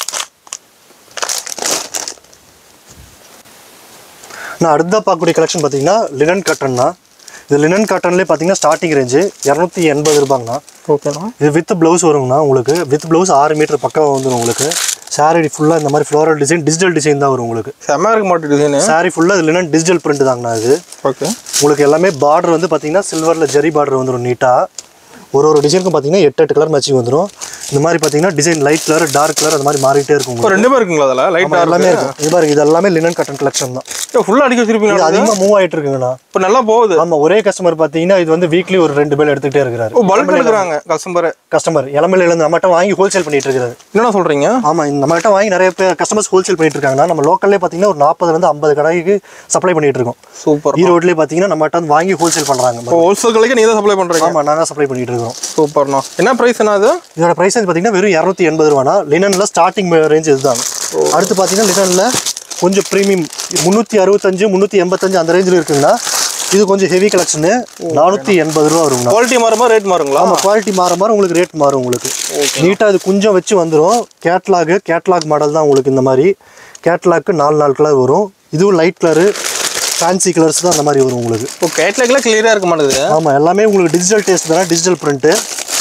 A: நான் அடுத்த பார்க்கக்கூடிய கலெக்ஷன் பார்த்தீங்கன்னா லினன் காட்டன்னா இது லினன் காட்டன்லேயே பார்த்தீங்கன்னா ஸ்டார்டிங் ரேஞ்சு இரநூத்தி எண்பது ரூபாங்கண்ணா
B: ஓகேண்ணா
A: இது வித் ப்ளவுஸ் வருங்கண்ணா உங்களுக்கு வித் ப்ளவுஸ் ஆறு மீட்டர் பக்கம் வந்துடும் உங்களுக்கு சாரி ஃபுல்லாக இந்த மாதிரி ஃப்ளோரல் டிசைன் டிஜிட்டல் டிசைன் தான் வரும் உங்களுக்கு
B: செம்மையாக இருக்க மாட்டேன் டிசைனு
A: சாரி ஃபுல்லாக இது லினன் டிஜிட்டல் பிரிண்ட் தாங்கண்ணா இது
B: ஓகே
A: உங்களுக்கு எல்லாமே பார்டர் வந்து பார்த்தீங்கன்னா சில்வரில் ஜெரி பார்டர் வந்துடும் நீட்டாக ஒரு ஒரு டிசைனுக்கும் பார்த்தீங்கன்னா எட்டு எட்டு கலர் மேட்சிங் வந்துடும் இந்த மாதிரி பார்த்தீங்கன்னா design light colour dark colour அந்த மாதிரி மாறிட்டே இருக்கும்
B: இப்போ
A: உங்களுக்கு
B: ரெண்டு பேர் இருக்குங்களா அதில் லைட்
A: ஆமா, எல்லாமே இருக்கும் இது பாருங்க இது எல்லாமே லினன் காட்டன் கலெக்ஷன் தான்
B: ஃபுல்லாக அடிக்க
A: இது
B: வச்சிருப்பீங்களா
A: அதிகமாக மூவ் ஆயிட்டு இருக்குங்கண்ணா
B: இப்போ நல்லா போகுது
A: ஆமா ஒரே கஸ்டமர் பார்த்தீங்கன்னா இது வந்து வீக்லி ஒரு ரெண்டு பேர் எடுத்துக்கிட்டே இருக்கிறாரு
B: ஓ பல்க் எடுக்கிறாங்க கஸ்டமர்
A: கஸ்டமர் இளமையில இருந்து நம்மகிட்ட வாங்கி ஹோல்சேல் பண்ணிட்டு இருக்காரு
B: என்னண்ணா சொல்கிறீங்க
A: ஆமா இந்த நம்மகிட்ட வாங்கி நிறைய பேர் கஸ்டமர்ஸ் ஹோல்சேல் பண்ணிட்டு இருக்காங்கன்னா நம்ம லோக்கல்லே பார்த்தீங்கன்னா ஒரு நாற்பதுல இருந்து ஐம்பது கடைக்கு சப்ளை பண்ணிட்டு இருக்கோம்
B: சூப்பர்
A: ஈரோட்லேயே பார்த்தீங்கன்னா நம்மகிட்ட வந்து வாங்கி ஹோல்சேல் பண்றாங்க
B: இப்போ ஹோல்சேல் கடைக்கு நீ தான் சப்ளை பண்ணுறீங்க
A: ஆமா நான் தான் சப்ளை பண்ணிட்டு இருக்கோம்
B: சூப்பர்ண்ணா என்ன ப்ரைஸ் என்ன அது
A: இதோட பிரைஸ் வந்து பார்த்தீங்கன்னா வெறும் இரநூத்தி எண்பது ரூபானா லினன்ல ஸ்டார்டிங் ரேஞ்ச் இதுதான் அடுத்து பார்த்தீங்கன்னா லினன்ல கொஞ்சம் ப்ரீமியம் முந்நூற்றி அறுபத்தஞ்சு முந்நூற்றி எண்பத்தஞ்சு அந்த ரேஞ்சில் இருக்குங்கன்னா இது கொஞ்சம் ஹெவி கலெக்ஷனு நானூற்றி எண்பது ரூபா வருங்கண்ணா
B: குவாலிட்டி மாறுமா ரேட் மாறுங்களா
A: ஆமாம் குவாலிட்டி மாற மாற உங்களுக்கு ரேட் மாறும் உங்களுக்கு நீட்டாக இது கொஞ்சம் வச்சு வந்துடும் கேட்லாகு கேட்லாக் மாடல் தான் உங்களுக்கு இந்த மாதிரி கேட்லாக்கு நாலு நாலு கலர் வரும் இதுவும் லைட் கலரு ஃபேன்சி கலர்ஸ் தான் அந்த மாதிரி வரும் உங்களுக்கு
B: இப்போ கேட்லாக்லாம் கிளியராக இருக்க மாட்டேங்குது
A: ஆமாம் எல்லாமே உங்களுக்கு டிஜிட்டல் டேஸ்ட் தானே டிஜிட்டல் பிரிண்ட்டு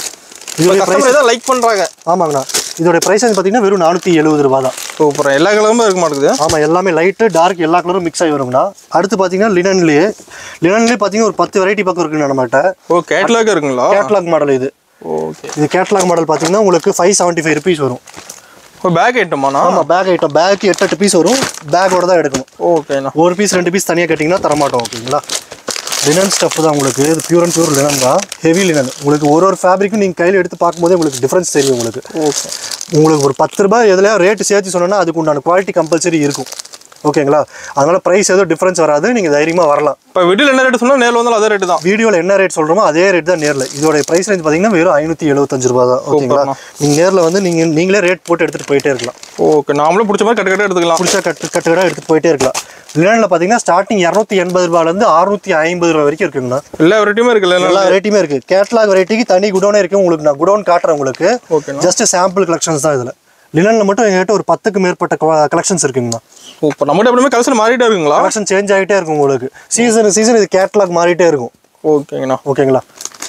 A: இதோடைய ப்ரைஸ்
B: கஸ்டமர் தான் லைக் பண்ணுறாங்க
A: ஆமாங்கண்ணா இதோட ப்ரைஸ் வந்து பார்த்தீங்கன்னா வெறும் நானூற்றி எழுபது ரூபா தான்
B: சூப்பர் எல்லா கலருமே இருக்க மாட்டேங்குது
A: ஆமாம் எல்லாமே லைட்டு டார்க் எல்லா கலரும் மிக்ஸ் ஆகி வருங்கண்ணா அடுத்து பார்த்தீங்கன்னா லினன்லேயே லினன்லேயே பார்த்தீங்கன்னா ஒரு பத்து வெரைட்டி பக்கம் இருக்குண்ணா நம்மகிட்ட
B: ஓ கேட்லாக் இருக்குங்களா
A: கேட்லாக் மாடல் இது
B: ஓகே
A: இது கேட்லாக் மாடல் பார்த்தீங்கன்னா உங்களுக்கு ஃபைவ் செவன்ட்டி ஃபைவ் ருபீஸ் வரும்
B: இப்போ பேக் ஐட்டமாண்ணா
A: ஆமாம் பேக் ஐட்டம் பேக்கு எட்டு எட்டு பீஸ் வரும் பேக்கோட தான் எடுக்கணும்
B: ஓகேண்ணா
A: ஒரு பீஸ் ரெண்டு பீஸ் தனியாக கட்டிங்கன்னா தரமாட்டோம் ஓகேங்களா லினன் ஸ்டஃப் தான் உங்களுக்கு இது பியூர் அண்ட் பியூர் லினன் தான் ஹெவி லினன் உங்களுக்கு ஒரு ஒரு ஃபேப்ரிக்கும் நீங்கள் கையில் எடுத்து பார்க்கும்போதே உங்களுக்கு டிஃப்ரென்ஸ் தெரியும் உங்களுக்கு
B: ஓகே
A: உங்களுக்கு ஒரு பத்து ரூபாய் எதுலையா ரேட்டு சேர்த்து சொன்னோன்னா அதுக்கு உண்டான குவாலிட்டி கம்பல்சரி இருக்கும் ஓகேங்களா அதனால ப்ரைஸ் எதுவும் டிஃப்ரென்ஸ் வராது நீங்கள் தைரியமாக வரலாம்
B: இப்போ வீட்டில் என்ன ரேட் சொன்னால் நேரில் வந்தாலும் அதே ரேட்டு தான்
A: வீடியோவில் என்ன ரேட் சொல்கிறோமோ அதே ரேட் தான் நேரில் இதோட ப்ரைஸ் ரேஞ்ச் பார்த்தீங்கன்னா வெறும் ஐநூற்றி எழுபத்தஞ்சு ரூபா தான் ஓகேங்களா நீங்கள் நேரில் வந்து நீங்கள் நீங்களே ரேட் போட்டு எடுத்துகிட்டு போயிட்டே இருக்கலாம்
B: ஓகே நாமளும் பிடிச்ச மாதிரி கட்டு கட்டு எடுத்துக்கலாம்
A: பிடிச்சா கட்டு கட்டுக்கடாக எடுத்துகிட்டு போயிட்டே இருக்கலாம் லினனில் பார்த்தீங்கன்னா ஸ்டார்டிங் இரநூத்தி எண்பது ரூபாயிலேருந்து அறுநூத்தி ஐம்பது ரூபா வரைக்கும் இருக்குங்கண்ணா
B: எல்லா வெரைட்டியுமே இருக்குல்ல
A: எல்லா வெரைட்டியுமே இருக்குது கேட்லாக் வெரைட்டிக்கு தனி குடோனே இருக்குது உங்களுக்கு நான் குடோன் காட்டுறேன் உங்களுக்கு
B: ஓகேண்ணா
A: ஜஸ்ட் சாம்பிள் கலெக்ஷன்ஸ் தான் இதில் லினனில் மட்டும் எங்ககிட்ட ஒரு பத்துக்கு மேற்பட்ட கலெக்ஷன்ஸ் இருக்குங்கண்ணா
B: சூப்பர் நம்மகிட்ட எப்படியுமே கலெக்ஷன் மாறிட்டே இருக்குங்களா
A: கலெக்ஷன் சேஞ்ச் ஆகிட்டே இருக்கும் உங்களுக்கு சீசன் சீசன் இது கேட்லாக் மாறிட்டே இருக்கும்
B: ஓகேங்கண்ணா
A: ஓகேங்களா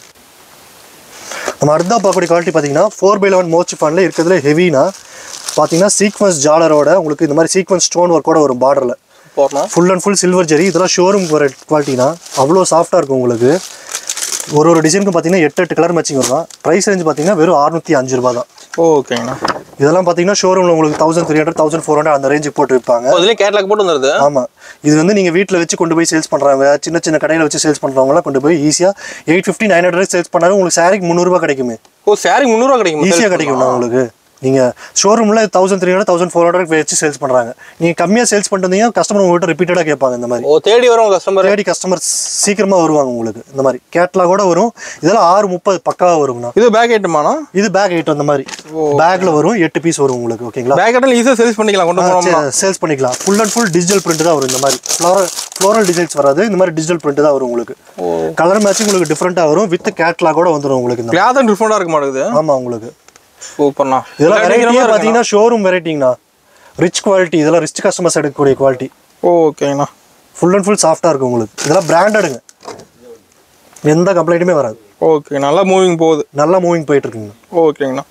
A: நம்ம அடுத்தா பார்க்கக்கூடிய குவாலிட்டி பார்த்தீங்கன்னா ஃபோர் பை லெவன் மோச்சு ஃபேனில் இருக்கிறதுல ஹெவினா பார்த்தீங்கன்னா சீக்வன்ஸ் ஜாலரோட உங்களுக்கு இந்த மாதிரி சீக்வன்ஸ் ஸ்டோன் ஒர்க்கோட வரும் பார்டரில்
B: போறோம்
A: full and full silver zari இதெல்லாம் ஷோரூம் வர குவாலிட்டினா அவ்வளோ சாஃப்டாக இருக்கும் உங்களுக்கு ஒரு ஒரு டிசைனுக்கும் பார்த்தீங்கன்னா எட்டு எட்டு கலர் மேட்சிங் வரும் ப்ரைஸ் ரேஞ்ச் பார்த்தீங்கன்னா வெறும் அறுநூத்தி அஞ்சு ரூபா தான்
B: ஓகேங்கண்ணா
A: இதெல்லாம் பார்த்தீங்கன்னா ஷோரூமில் உங்களுக்கு thousand three hundred thousand four hundred அந்த ரேஞ்சுக்கு போட்டு விற்பாங்க
B: அதுலேயே கேட்லாக் போட்டு வந்துருது
A: ஆமாம் இது வந்து நீங்கள் வீட்டில் வச்சு கொண்டு போய் சேல்ஸ் பண்ணுறாங்க சின்ன சின்ன கடையில் வச்சு சேல்ஸ் பண்ணுறவங்களாம் கொண்டு போய் ஈஸியாக eight fifty nine hundred sales பண்ணாலும் உங்களுக்கு சாரிக்கு முந்நூறுரூவா கிடைக்குமே
B: ஓ சாரி முந்நூறுவா கிடைக்கும்
A: ஈஸியாக கிடைக்கும்ண்ணா உங்களுக்கு நீங்கள் ஷோரூமில் thousand three hundred thousand four hundred வச்சு சேல்ஸ் பண்ணுறாங்க நீங்கள் கம்மியாக சேல்ஸ் பண்ணிட்டு வந்தீங்கன்னா கஸ்டமர் உங்கள்கிட்ட ரிப்பீட்டடாக கேட்பாங்க இந்த மாதிரி
B: ஓ தேடி வரும் கஸ்டமர்
A: தேடி கஸ்டமர் சீக்கிரமாக வருவாங்க உங்களுக்கு இந்த மாதிரி கேட்லாகோட வரும் இதெல்லாம் ஆறு முப்பது பக்காவாக வருங்கண்ணா
B: இது பேக் ஐட்டமாண்ணா
A: இது பேக் ஐட்டம் அந்த மாதிரி பேக்கில் வரும் எட்டு பீஸ் வரும் உங்களுக்கு ஓகேங்களா
B: பேக் ஐட்டம் ஈஸியாக சேல்ஸ் பண்ணிக்கலாம் கொண்டு போனோம்னா
A: சேல்ஸ் பண்ணிக்கலாம் full and full digital print தான் வரும் இந்த மாதிரி ஃப்ளோரல் ஃப்ளோரல் டிசைன்ஸ் வராது இந்த மாதிரி டிஜிட்டல் பிரிண்ட் தான் வரும் உங்களுக்கு கலர் மேட்சிங் உங்களுக்கு டிஃப்ரெண்ட்டாக வரும் வித் கேட்லாகோட வந்துடும் உங்களுக்கு இந்த
B: கிளாத் டிஃப்ரெண்டாக இருக்க மாட்டேங்குது
A: ஆமாம் உங்களுக்கு
B: சூப்பர்ண்ணா
A: இதெல்லாம் வெரைட்டியாக பார்த்தீங்கன்னா ஷோரூம் வெரைட்டிங்கண்ணா ரிச் குவாலிட்டி இதெல்லாம் ரிச் கஸ்டமர்ஸ் எடுக்கக்கூடிய குவாலிட்டி
B: ஓகேங்கண்ணா
A: ஃபுல் அண்ட் ஃபுல் சாஃப்டாக இருக்கும் உங்களுக்கு இதெல்லாம் பிராண்டடுங்க எந்த கம்ப்ளைண்ட்டுமே வராது
B: ஓகே நல்லா மூவிங் போகுது
A: நல்லா மூவிங் போயிட்டு இருக்குங்க
B: ஓகேங்கண்ணா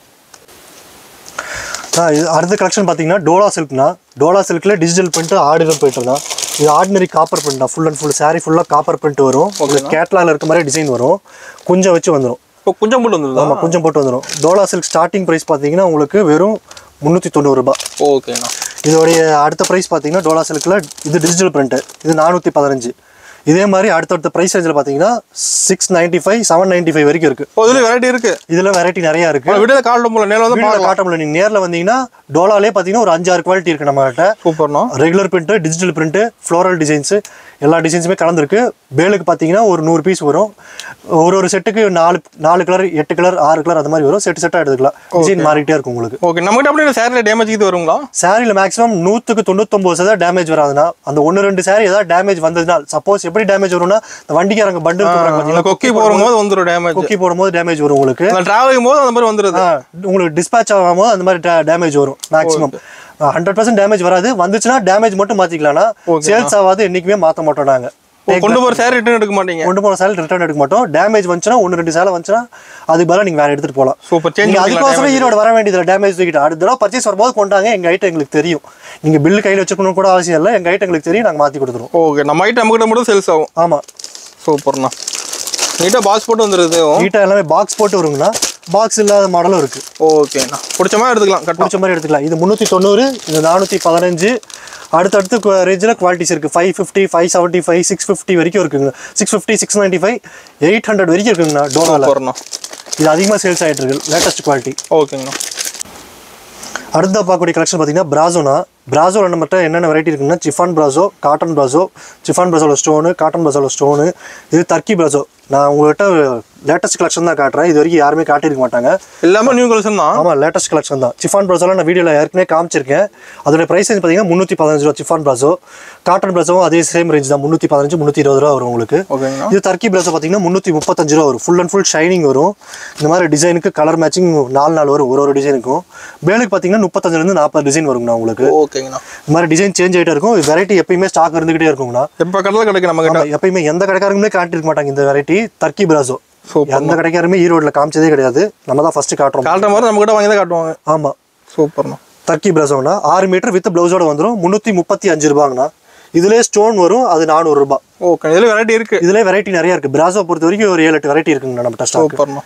A: ஆ இது அடுத்த கலெக்ஷன் பார்த்தீங்கன்னா டோலா சில்க்னா டோலா சில்க்ல டிஜிட்டல் பிரிண்ட் ஆர்டினல் பிரிண்ட் தான் இது ஆர்டினரி காப்பர் பிரிண்ட் தான் ஃபுல் அண்ட் ஃபுல் saree ஃபுல்லாக காப்பர் பிரிண்ட் வரும் உங்களுக்கு கேட்லால இருக்க மாதிரி டிசைன் வரும் கொஞ்சம் வச்சு வந்துடும்
B: இப்போ கொஞ்சம் போட்டு வந்துருதா
A: ஆமாம் கொஞ்சம் போட்டு வந்துடும் டோலா சில்க் ஸ்டார்டிங் ப்ரைஸ் பார்த்தீங்கன்னா உங்களுக்கு வெறும் முந்நூற்றி தொண்ணூறுரூபா
B: ஓகேண்ணா
A: இதோடைய அடுத்த ப்ரைஸ் பார்த்தீங்கன்னா டோலா சில்கில் இது டிஜிட்டல் பிரிண்ட்டு இது நானூற்றி பதினஞ்சு இதே மாதிரி அடுத்தடுத்த ப்ரைஸ் ரேஞ்சில் பார்த்தீங்கன்னா six ninety five seven ninety five வரைக்கும் இருக்குது
B: ஓ இதில் வெரைட்டி இருக்கு
A: இதில் வெரைட்டி நிறையா இருக்குது
B: வீடியோவில் கால் போல நேரில் வந்து
A: வீடியோவில் காட்ட முடியல நீங்கள் நேரில் வந்தீங்கன்னா டோலாலே பார்த்தீங்கன்னா ஒரு அஞ்சாறு குவாலிட்டி இருக்குது நம்மகிட்ட
B: சூப்பர்ண்ணா
A: regular print digital print floral designs எல்லா டிசைன்ஸுமே கலந்துருக்கு பேலுக்கு பார்த்தீங்கன்னா ஒரு நூறு பீஸ் வரும் ஒரு ஒரு செட்டுக்கு நாலு நாலு கலர் எட்டு கலர் ஆறு கலர் அந்த மாதிரி வரும் செட்டு செட்டாக எடுத்துக்கலாம் டிசைன் மாறிட்டே இருக்கும் உங்களுக்கு
B: ஓகே நம்மகிட்ட அப்படியே சேரில் டேமேஜ் இது வருங்களா
A: சாரியில் மேக்ஸிமம் நூற்றுக்கு தொண்ணூத்தொம்பது சதவீதம் டேமேஜ் வராதுன்னா அந்த ஒன்று ரெண்டு சாரி ஏதாவது டேமேஜ் வந்ததுனா சப்போஸ் எப்படி டேமேஜ் வரும்னா இந்த வண்டிக்காரங்க பண்டு
B: அந்த கொக்கி போடும்போது வந்துடும் டேமேஜ்
A: குக்கி போடும்போது டேமேஜ் வரும் உங்களுக்கு
B: அந்த டிராவலிங் போது அந்த மாதிரி வந்துடுது
A: ஆ, உங்களுக்கு டிஸ்பேச் ஆகும்போது அந்த மாதிரி டேமேஜ் வரும் மேக்ஸிமம் ஹண்ட்ரட் பர்சன்ட் டேமேஜ் வராது வந்துச்சுன்னா டேமேஜ் மட்டும் மாற்றிக்கலாம்னா சேல்ஸ் ஆகாது என்றைக்குமே மாற்ற மாட்டோம் நாங்கள்
B: ஓ, கொண்டு போகிற சேரி ரிட்டர்ன் எடுக்க மாட்டீங்க
A: கொண்டு போன சேலை ரிட்டர்ன் எடுக்க மாட்டோம் டேமேஜ் வந்துச்சுன்னா ஒன்று ரெண்டு சேலை வந்துச்சுன்னா அதுக்கு பதிலாக நீங்கள் வேறு எடுத்துகிட்டு போகலாம்
B: சூப்பர் சேஞ்ச்
A: நீங்கள் அதுக்கோசரம் ஈரோடு வர வேண்டியதில்லை டேமேஜ் தூக்கிட்டு அடுத்த தடவை பர்ச்சேஸ் வரும்போது கொண்டாங்க எங்கள் ஐட்டம் எங்களுக்கு தெரியும் நீங்கள் பில்லு கையில் வச்சுக்கணும் கூட அவசியம் இல்லை எங்கள் ஐட்டம் எங்களுக்கு தெரியும் நாங்கள் மாற்றி கொடுத்துருவோம்
B: ஓகே நம்ம ஐட்டம் நம்மகிட்ட மட்டும் சேல்ஸ் ஆகும்
A: ஆமாம்
B: சூப்பர்ண்ணா நீட்டாக பாக்ஸ் போட்டு வந்துடுது
A: நீட்டாக எல்லாமே பாக்ஸ் போட்டு வருங்கண்ணா பாக்ஸ் இல்லாத மாடலும் இருக்குது
B: ஓகேண்ணா பிடிச்ச மாதிரி எடுத்துக்கலாம் கட்
A: பிடிச்ச மாதிரி எடுத்துக்கலாம் இது முந்நூற்றி தொண்ணூறு இது நானூற்றி பதினஞ்சு அடுத்தடுத்து ரேஞ்சில் குவாலிட்டிஸ் இருக்குது five fifty five seventy five six fifty வரைக்கும் இருக்குங்க six fifty six ninety five eight hundred வரைக்கும் இருக்குங்கண்ணா டோனாவில்
B: போகிறோண்ணா
A: இது அதிகமாக சேல்ஸ் ஆகிட்டு இருக்கு லேட்டஸ்ட் குவாலிட்டி
B: ஓகேங்கண்ணா
A: அடுத்த பார்க்கக்கூடிய கலெக்ஷன் பார்த்தீங்கன்னா பிராசோனா பிராசோவில் நம்மகிட்ட என்னென்ன வெரைட்டி இருக்குன்னா chiffon brasso cotton brasso chiffon பிராசோவில் ஸ்டோனு காட்டன் பிராசோவில் ஸ்டோனு இது டர்க்கி பிராசோ நான் உங்கள்கிட்ட லேட்டஸ்ட் கலெக்ஷன் தான் காட்டுறேன் இது வரைக்கும் யாருமே காட்டியிருக்க மாட்டாங்க
B: எல்லாமே நியூ கலெக்ஷன் தான்
A: ஆமாம் லேட்டஸ்ட் கலெக்ஷன் தான் சிஃபான் ப்ராசோலாம் நான் வீடியோவில் ஏற்கனவே காமிச்சிருக்கேன் அதோட ப்ரைஸ் பார்த்தீங்கன்னா முந்நூற்றி பதினஞ்சு ரூபா சிஃபான் ப்ராசோ காட்டன் ப்ராசோவும் அதே சேம் ரேஞ்ச் தான் முந்நூற்றி பதினஞ்சு முந்நூற்றி இருபது ரூபா வரும் உங்களுக்கு
B: ஓகேங்கண்ணா
A: இது டர்க்கி ப்ராசோ பார்த்தீங்கன்னா முந்நூற்றி முப்பத்தஞ்சு ரூபா வரும் ஃபுல் அண்ட் ஃபுல் ஷைனிங் வரும் இந்த மாதிரி டிசைனுக்கு கலர் மேட்சிங் நாலு நாள் வரும் ஒரு ஒரு டிசைனுக்கும் பேலுக்கு பார்த்தீங்கன்னா முப்பத்தஞ்சுலேருந்து நாற்பது டிசைன் வருங்கண்ணா உங்களுக்கு
B: ஓகேங்கண்ணா
A: இந்த மாதிரி டிசைன் சேஞ்ச் ஆகிட்டே இருக்கும் வெரைட்டி எப்பயுமே ஸ்டாக் இருந்துகிட்டே இருக்குங்கண்ணா
B: எப்போ கடலில் கிடைக்கும் நம்ம கிட்ட
A: ஆமா, எப்பயுமே எந்த கடைக்காரங்களுமே காட்டியிருக்க மாட்டாங்க இந்த வெரைட்டி டர்க்கி பிராசோ
B: சூப்பர்
A: எந்த கடைக்காருமே ஈரோட்டில் காமிச்சதே கிடையாது நம்ம தான் ஃபஸ்ட்டு காட்டுறோம்
B: காட்டுற மாதிரி நம்ம கிட்ட வாங்கி தான் காட்டுவாங்க
A: ஆமாம்
B: சூப்பர்ண்ணா
A: டர்க்கி பிரசோனா ஆறு மீட்டர் வித் பிளவுஸோட வந்துடும் முந்நூற்றி முப்பத்தி அஞ்சு ரூபாங்கண்ணா இதுலேயே ஸ்டோன் வரும் அது நானூறுரூபா
B: ஓகே இதில் வெரைட்டி இருக்கு
A: இதுலேயே வெரைட்டி நிறைய இருக்குது பிராசோ பொறுத்த வரைக்கும் ஒரு ஏழு எட்டு வெரைட்டி இருக்குங்கண்ணா நம்ம ஸ்டாக்
B: சூப்பர்ண்ணா